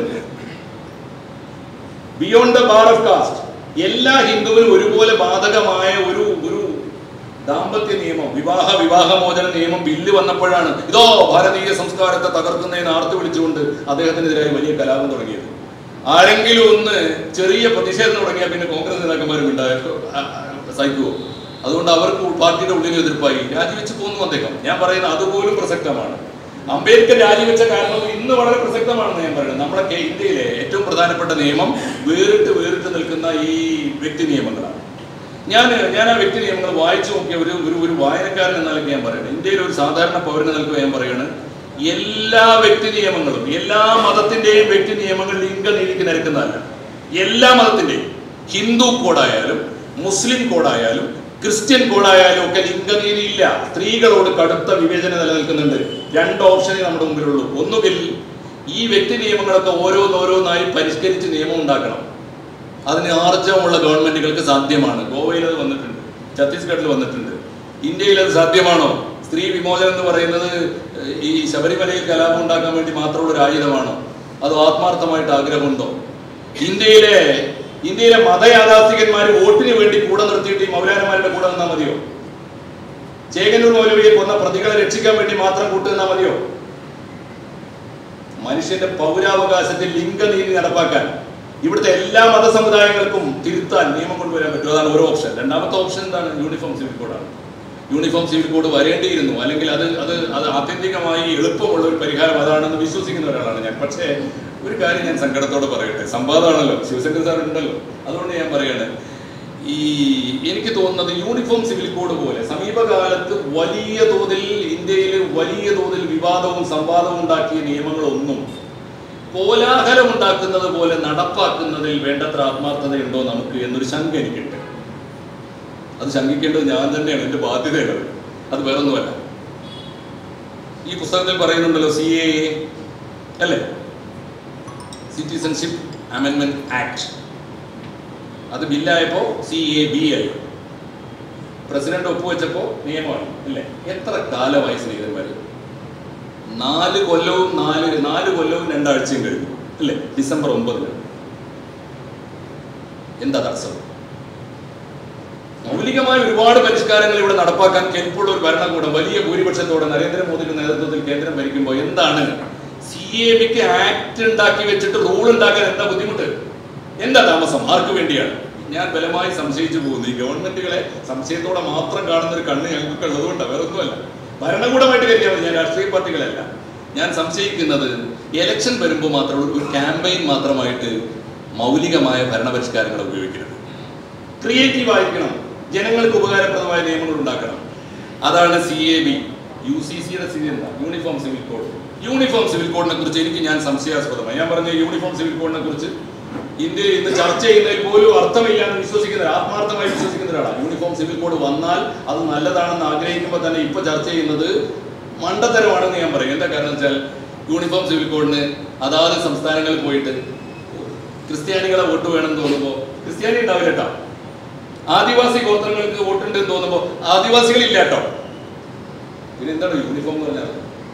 beyond the bar of caste എല്ലാ ഹിന്ദുവിനും ഒരുപോലെ ബാധകമായ ഒരു ഒരു ദാമ്പത്യ നിയമം വിവാഹ വിവാഹമോചന നിയമം ബില്ല് വന്നപ്പോഴാണ് ഇതോ ഭാരതീയ സംസ്കാരത്തെ തകർക്കുന്നതിന് ആർത്തു വിളിച്ചുകൊണ്ട് അദ്ദേഹത്തിനെതിരായി വലിയ കലാപം തുടങ്ങിയത് ആരെങ്കിലും ഒന്ന് ചെറിയ പ്രതിഷേധം തുടങ്ങിയാൽ പിന്നെ കോൺഗ്രസ് നേതാക്കന്മാരും ഉണ്ടായോ സഹിക്കുമോ അതുകൊണ്ട് അവർക്ക് പാർട്ടിയുടെ ഉള്ളിൽ എതിർപ്പായി രാജിവെച്ച് പോന്നു അദ്ദേഹം ഞാൻ പറയുന്നത് അതുപോലും പ്രസക്തമാണ് അംബേദ്കർ രാജിവെച്ച കാരണം ഇന്ന് വളരെ പ്രസക്തമാണെന്ന് ഞാൻ പറയുന്നത് നമ്മുടെ കേ- ഇന്ത്യയിലെ ഏറ്റവും പ്രധാനപ്പെട്ട നിയമം വേറിട്ട് വേറിട്ട് നിൽക്കുന്ന ഈ വ്യക്തി നിയമങ്ങളാണ് ഞാൻ ഞാൻ ആ വ്യക്തി നിയമങ്ങൾ വായിച്ചു നോക്കിയ ഒരു ഒരു ഒരു വായനക്കാരൻ എന്ന നിലയ്ക്ക് ഞാൻ പറയുന്നത് ഇന്ത്യയിലെ ഒരു സാധാരണ പൗരൻ എന്ന നിലയ്ക്ക് ഞാൻ പറയുന്നത് എല്ലാ വ്യക്തി നിയമങ്ങളും എല്ലാ മതത്തിന്റെയും വ്യക്തി നിയമങ്ങൾ ലിംഗനീതിക്ക് നിരക്കുന്നതല്ല എല്ലാ മതത്തിന്റെയും ഹിന്ദു കോഡായാലും മുസ്ലിം കോഡായാലും ക്രിസ്ത്യൻ കോഡായാലും ഒക്കെ ലിംഗനീതി ഇല്ല സ്ത്രീകളോട് കടുത്ത വിവേചനം നിലനിൽക്കുന്നുണ്ട് രണ്ട് ഓപ്ഷനേ നമ്മുടെ മുമ്പിലുള്ളൂ ഒന്നുകിൽ ഈ വ്യക്തി നിയമങ്ങളൊക്കെ ഓരോന്നോരോന്നായി പരിഷ്കരിച്ച് നിയമം ഉണ്ടാക്കണം അതിന് ആർജവമുള്ള ഗവൺമെന്റുകൾക്ക് സാധ്യമാണ് ഗോവയിൽ അത് വന്നിട്ടുണ്ട് ഛത്തീസ്ഗഡിൽ വന്നിട്ടുണ്ട് ഇന്ത്യയിൽ അത് സാധ്യമാണോ സ്ത്രീ വിമോചനം എന്ന് പറയുന്നത് ഏഹ്, ഈ ശബരിമലയിൽ കലാപം ഉണ്ടാക്കാൻ വേണ്ടി മാത്രമുള്ള ഒരു ആയുധമാണോ അത് ആത്മാർത്ഥമായിട്ട് ആഗ്രഹമുണ്ടോ ഇന്ത്യയിലെ ഇന്ത്യയിലെ മതയാഥാസ്ഥികന്മാർ വോട്ടിന് വേണ്ടി കൂടെ നിർത്തിയിട്ട് ഈ മൗലാനമാരുടെ കൂടെ നിന്നാൽ മതിയോ ചേകന്നൂർ മൗലവിയെ കൊന്ന പ്രതികളെ രക്ഷിക്കാൻ വേണ്ടി മാത്രം കൂട്ടുനിന്നാൽ മതിയോ മനുഷ്യന്റെ പൗരാവകാശത്തിൽ ലിംഗനീതി നടപ്പാക്കാൻ ഇവിടുത്തെ എല്ലാ മതസമുദായങ്ങൾക്കും തിരുത്താൻ നിയമം കൊണ്ടുവരാൻ പറ്റും അതാണ് ഒരു ഓപ്ഷൻ രണ്ടാമത്തെ ഓപ്ഷൻ എന്താണ് യൂണിഫോം സിവിൽ കോഡാണ് യൂണിഫോം സിവിൽ കോഡ് വരേണ്ടിയിരുന്നു അല്ലെങ്കിൽ അത് അത് അത് ആത്യന്തികമായി എളുപ്പമുള്ള ഒരു പരിഹാരം അതാണെന്ന് വിശ്വസിക്കുന്ന ഒരാളാണ് ഞാൻ പക്ഷേ ഒരു കാര്യം ഞാൻ സങ്കടത്തോടെ പറയട്ടെ സംവാദമാണല്ലോ ശിവശങ്കർ സാർ ഉണ്ടല്ലോ അതുകൊണ്ട് ഞാൻ പറയാണ് ഈ എനിക്ക് തോന്നുന്നത് യൂണിഫോം സിവിൽ കോഡ് പോലെ സമീപകാലത്ത് വലിയ തോതിൽ ഇന്ത്യയിൽ വലിയ തോതിൽ വിവാദവും സംവാദവും ഉണ്ടാക്കിയ നിയമങ്ങളൊന്നും കോലാഹലം ഉണ്ടാക്കുന്നത് പോലെ നടപ്പാക്കുന്നതിൽ വേണ്ടത്ര ആത്മാർത്ഥതയുണ്ടോ നമുക്ക് എന്നൊരു ശങ്ക എനിക്കുണ്ട് അത് ശങ്കിക്കേണ്ടത് ഞാൻ തന്നെയാണ് എൻ്റെ ബാധ്യതയുള്ളത് അത് വേറൊന്നുമല്ല ഈ പുസ്തകത്തിൽ പറയുന്നുണ്ടല്ലോ സി എ അല്ലേ സിറ്റിസൺഷിപ്പ് അമെൻമെന്റ് ആക്ട് അത് ബില്ലായപ്പോൾ സി എ ബി ആയി പ്രസിഡന്റ് ഒപ്പുവെച്ചപ്പോൾ നിയമമായി അല്ലേ എത്ര കാലമായി സ്നേഹിതന്മാർ നാല് കൊല്ലവും നാല് നാല് കൊല്ലവും രണ്ടാഴ്ചയും കഴിഞ്ഞു അല്ലേ ഡിസംബർ ഒമ്പതിന് എന്താ തടസ്സം മൗലികമായ ഒരുപാട് പരിഷ്കാരങ്ങൾ ഇവിടെ നടപ്പാക്കാൻ കെൽപ്പുള്ള ഒരു ഭരണകൂടം വലിയ ഭൂരിപക്ഷത്തോടെ നരേന്ദ്രമോദിയുടെ നേതൃത്വത്തിൽ കേന്ദ്രം ഭരിക്കുമ്പോൾ എന്താണ് സി എ ബിക്ക് ആക്ട് ഉണ്ടാക്കി വെച്ചിട്ട് റൂൾ ഉണ്ടാക്കാൻ എന്താ ബുദ്ധിമുട്ട് എന്താ താമസം ആർക്ക് വേണ്ടിയാണ് ഞാൻ ബലമായി സംശയിച്ചു പോകുന്നു ഈ ഗവൺമെന്റുകളെ സംശയത്തോടെ മാത്രം കാണുന്ന ഒരു കണ്ണ് ഞങ്ങൾക്ക് ഉള്ളതുകൊണ്ടാണ് വേറെ ഒന്നുമല്ല ഭരണകൂടമായിട്ട് കരുതിയാൽ മതി ഞാൻ രാഷ്ട്രീയ പാർട്ടികളല്ല ഞാൻ സംശയിക്കുന്നത് എലക്ഷൻ വരുമ്പോൾ മാത്രമുള്ള ഒരു ക്യാമ്പയിൻ മാത്രമായിട്ട് മൗലികമായ ഭരണപരിഷ്കാരങ്ങൾ ഉപയോഗിക്കരുത് ക്രിയേറ്റീവ് ആയിരിക്കണം ജനങ്ങൾക്ക് ഉപകാരപ്രദമായ നിയമങ്ങൾ ഉണ്ടാക്കണം അതാണ് C A B U C സിയുടെ സ്ഥിതി എന്താ uniform civil code uniform civil കോഡിനെ കുറിച്ച് എനിക്ക് ഞാൻ സംശയാസ്പദമായി ഞാൻ പറഞ്ഞ യൂണിഫോം സിവിൽ കോഡിനെ കുറിച്ച് ഇന്ത്യയിൽ ഇന്ന് ചർച്ച ചെയ്യുന്നതിൽ പോലും അർത്ഥമില്ലാന്ന് വിശ്വസിക്കുന്ന ആത്മാർത്ഥമായി വിശ്വസിക്കുന്ന ഒരാളാണ് യൂണിഫോം സിവിൽ കോഡ് വന്നാൽ അത് നല്ലതാണെന്ന് ആഗ്രഹിക്കുമ്പോൾ തന്നെ ഇപ്പൊ ചർച്ച ചെയ്യുന്നത് മണ്ടത്തരമാണെന്ന് ഞാൻ പറയും എന്താ കാരണം വെച്ചാൽ യൂണിഫോം സിവിൽ കോഡിന് അതാത് സംസ്ഥാനങ്ങളിൽ പോയിട്ട് ക്രിസ്ത്യാനികളെ വോട്ട് വേണമെന്ന് തോന്നുമ്പോൾ ക്രിസ്ത്യാനി ഉണ്ടാവില്ല കേട്ടോ ആദിവാസി ഗോത്രങ്ങൾക്ക് വോട്ടുണ്ട് എന്ന് തോന്നുമ്പോൾ ആദിവാസികളില്ല കേട്ടോ പിന്നെ എന്താണ് യൂണിഫോം എന്ന് പറഞ്ഞാൽ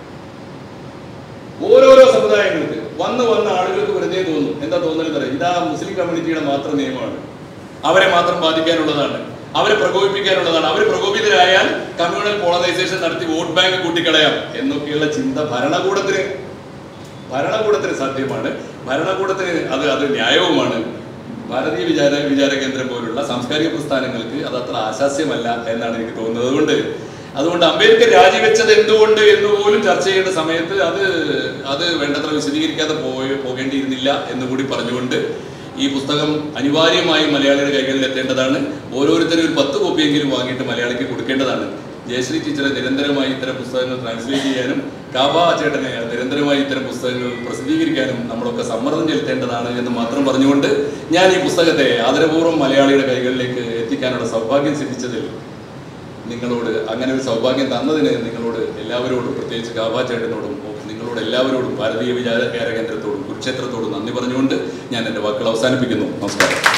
ഓരോരോ സമുദായങ്ങൾക്ക് വന്ന് വന്ന ആളുകൾക്ക് വെറുതെ തോന്നും എന്താ തോന്നുന്നത് അറിയാം ഇതാ മുസ്ലിം കമ്മ്യൂണിറ്റിയുടെ മാത്രം നിയമമാണ് അവരെ മാത്രം ബാധിക്കാനുള്ളതാണ് അവരെ പ്രകോപിപ്പിക്കാനുള്ളതാണ് അവർ പ്രകോപിതരായാൽ കമ്മ്യൂണൽ പോളറൈസേഷൻ നടത്തി വോട്ട് ബാങ്ക് കൂട്ടിക്കളയാം എന്നൊക്കെയുള്ള ചിന്ത ഭരണകൂടത്തിന് ഭരണകൂടത്തിന് സാധ്യമാണ് ഭരണകൂടത്തിന് അത് അത് ന്യായവുമാണ് ഭാരതീയ വിചാര വിചാര കേന്ദ്രം പോലുള്ള സാംസ്കാരിക പ്രസ്ഥാനങ്ങൾക്ക് അത് അത്ര ആശാസ്യമല്ല എന്നാണ് എനിക്ക് തോന്നുന്നത് അതുകൊണ്ട് അതുകൊണ്ട് അംബേദ്കർ രാജിവെച്ചത് എന്തുകൊണ്ട് എന്ന് പോലും ചർച്ച ചെയ്യേണ്ട സമയത്ത് അത് അത് വേണ്ടത്ര വിശദീകരിക്കാതെ പോയി പോകേണ്ടിയിരുന്നില്ല എന്ന് കൂടി പറഞ്ഞുകൊണ്ട് ഈ പുസ്തകം അനിവാര്യമായും മലയാളിയുടെ കൈകളിൽ എത്തേണ്ടതാണ് ഓരോരുത്തരും ഒരു പത്ത് കോപ്പിയെങ്കിലും വാങ്ങിയിട്ട് മലയാളിക്ക് കൊടുക്കേണ്ടതാണ് ജയശ്രീ ടീച്ചറെ നിരന്തരമായി ഇത്തരം പുസ്തകങ്ങൾ ട്രാൻസ്ലേറ്റ് ചെയ്യാനും കാബ ചേട്ടനെ നിരന്തരമായി ഇത്തരം പുസ്തകങ്ങൾ പ്രസിദ്ധീകരിക്കാനും നമ്മളൊക്കെ സമ്മർദ്ദം ചെലുത്തേണ്ടതാണ് എന്ന് മാത്രം പറഞ്ഞുകൊണ്ട് ഞാൻ ഈ പുസ്തകത്തെ ആദരപൂർവ്വം മലയാളിയുടെ കൈകളിലേക്ക് എത്തിക്കാനുള്ള സൗഭാഗ്യം സിദ്ധിച്ചതിൽ നിങ്ങളോട് അങ്ങനെ ഒരു സൗഭാഗ്യം തന്നതിന് നിങ്ങളോട് എല്ലാവരോടും പ്രത്യേകിച്ച് കാബ ചേട്ടനോടും നിങ്ങളോട് എല്ലാവരോടും ഭാരതീയ വിചാര കേന്ദ്രത്തോടും കുരുക്ഷേത്രത്തോടും നന്ദി പറഞ്ഞുകൊണ്ട് ഞാൻ എൻ്റെ വാക്കുകൾ അവസാനിപ്പിക്കുന്നു നമസ്കാരം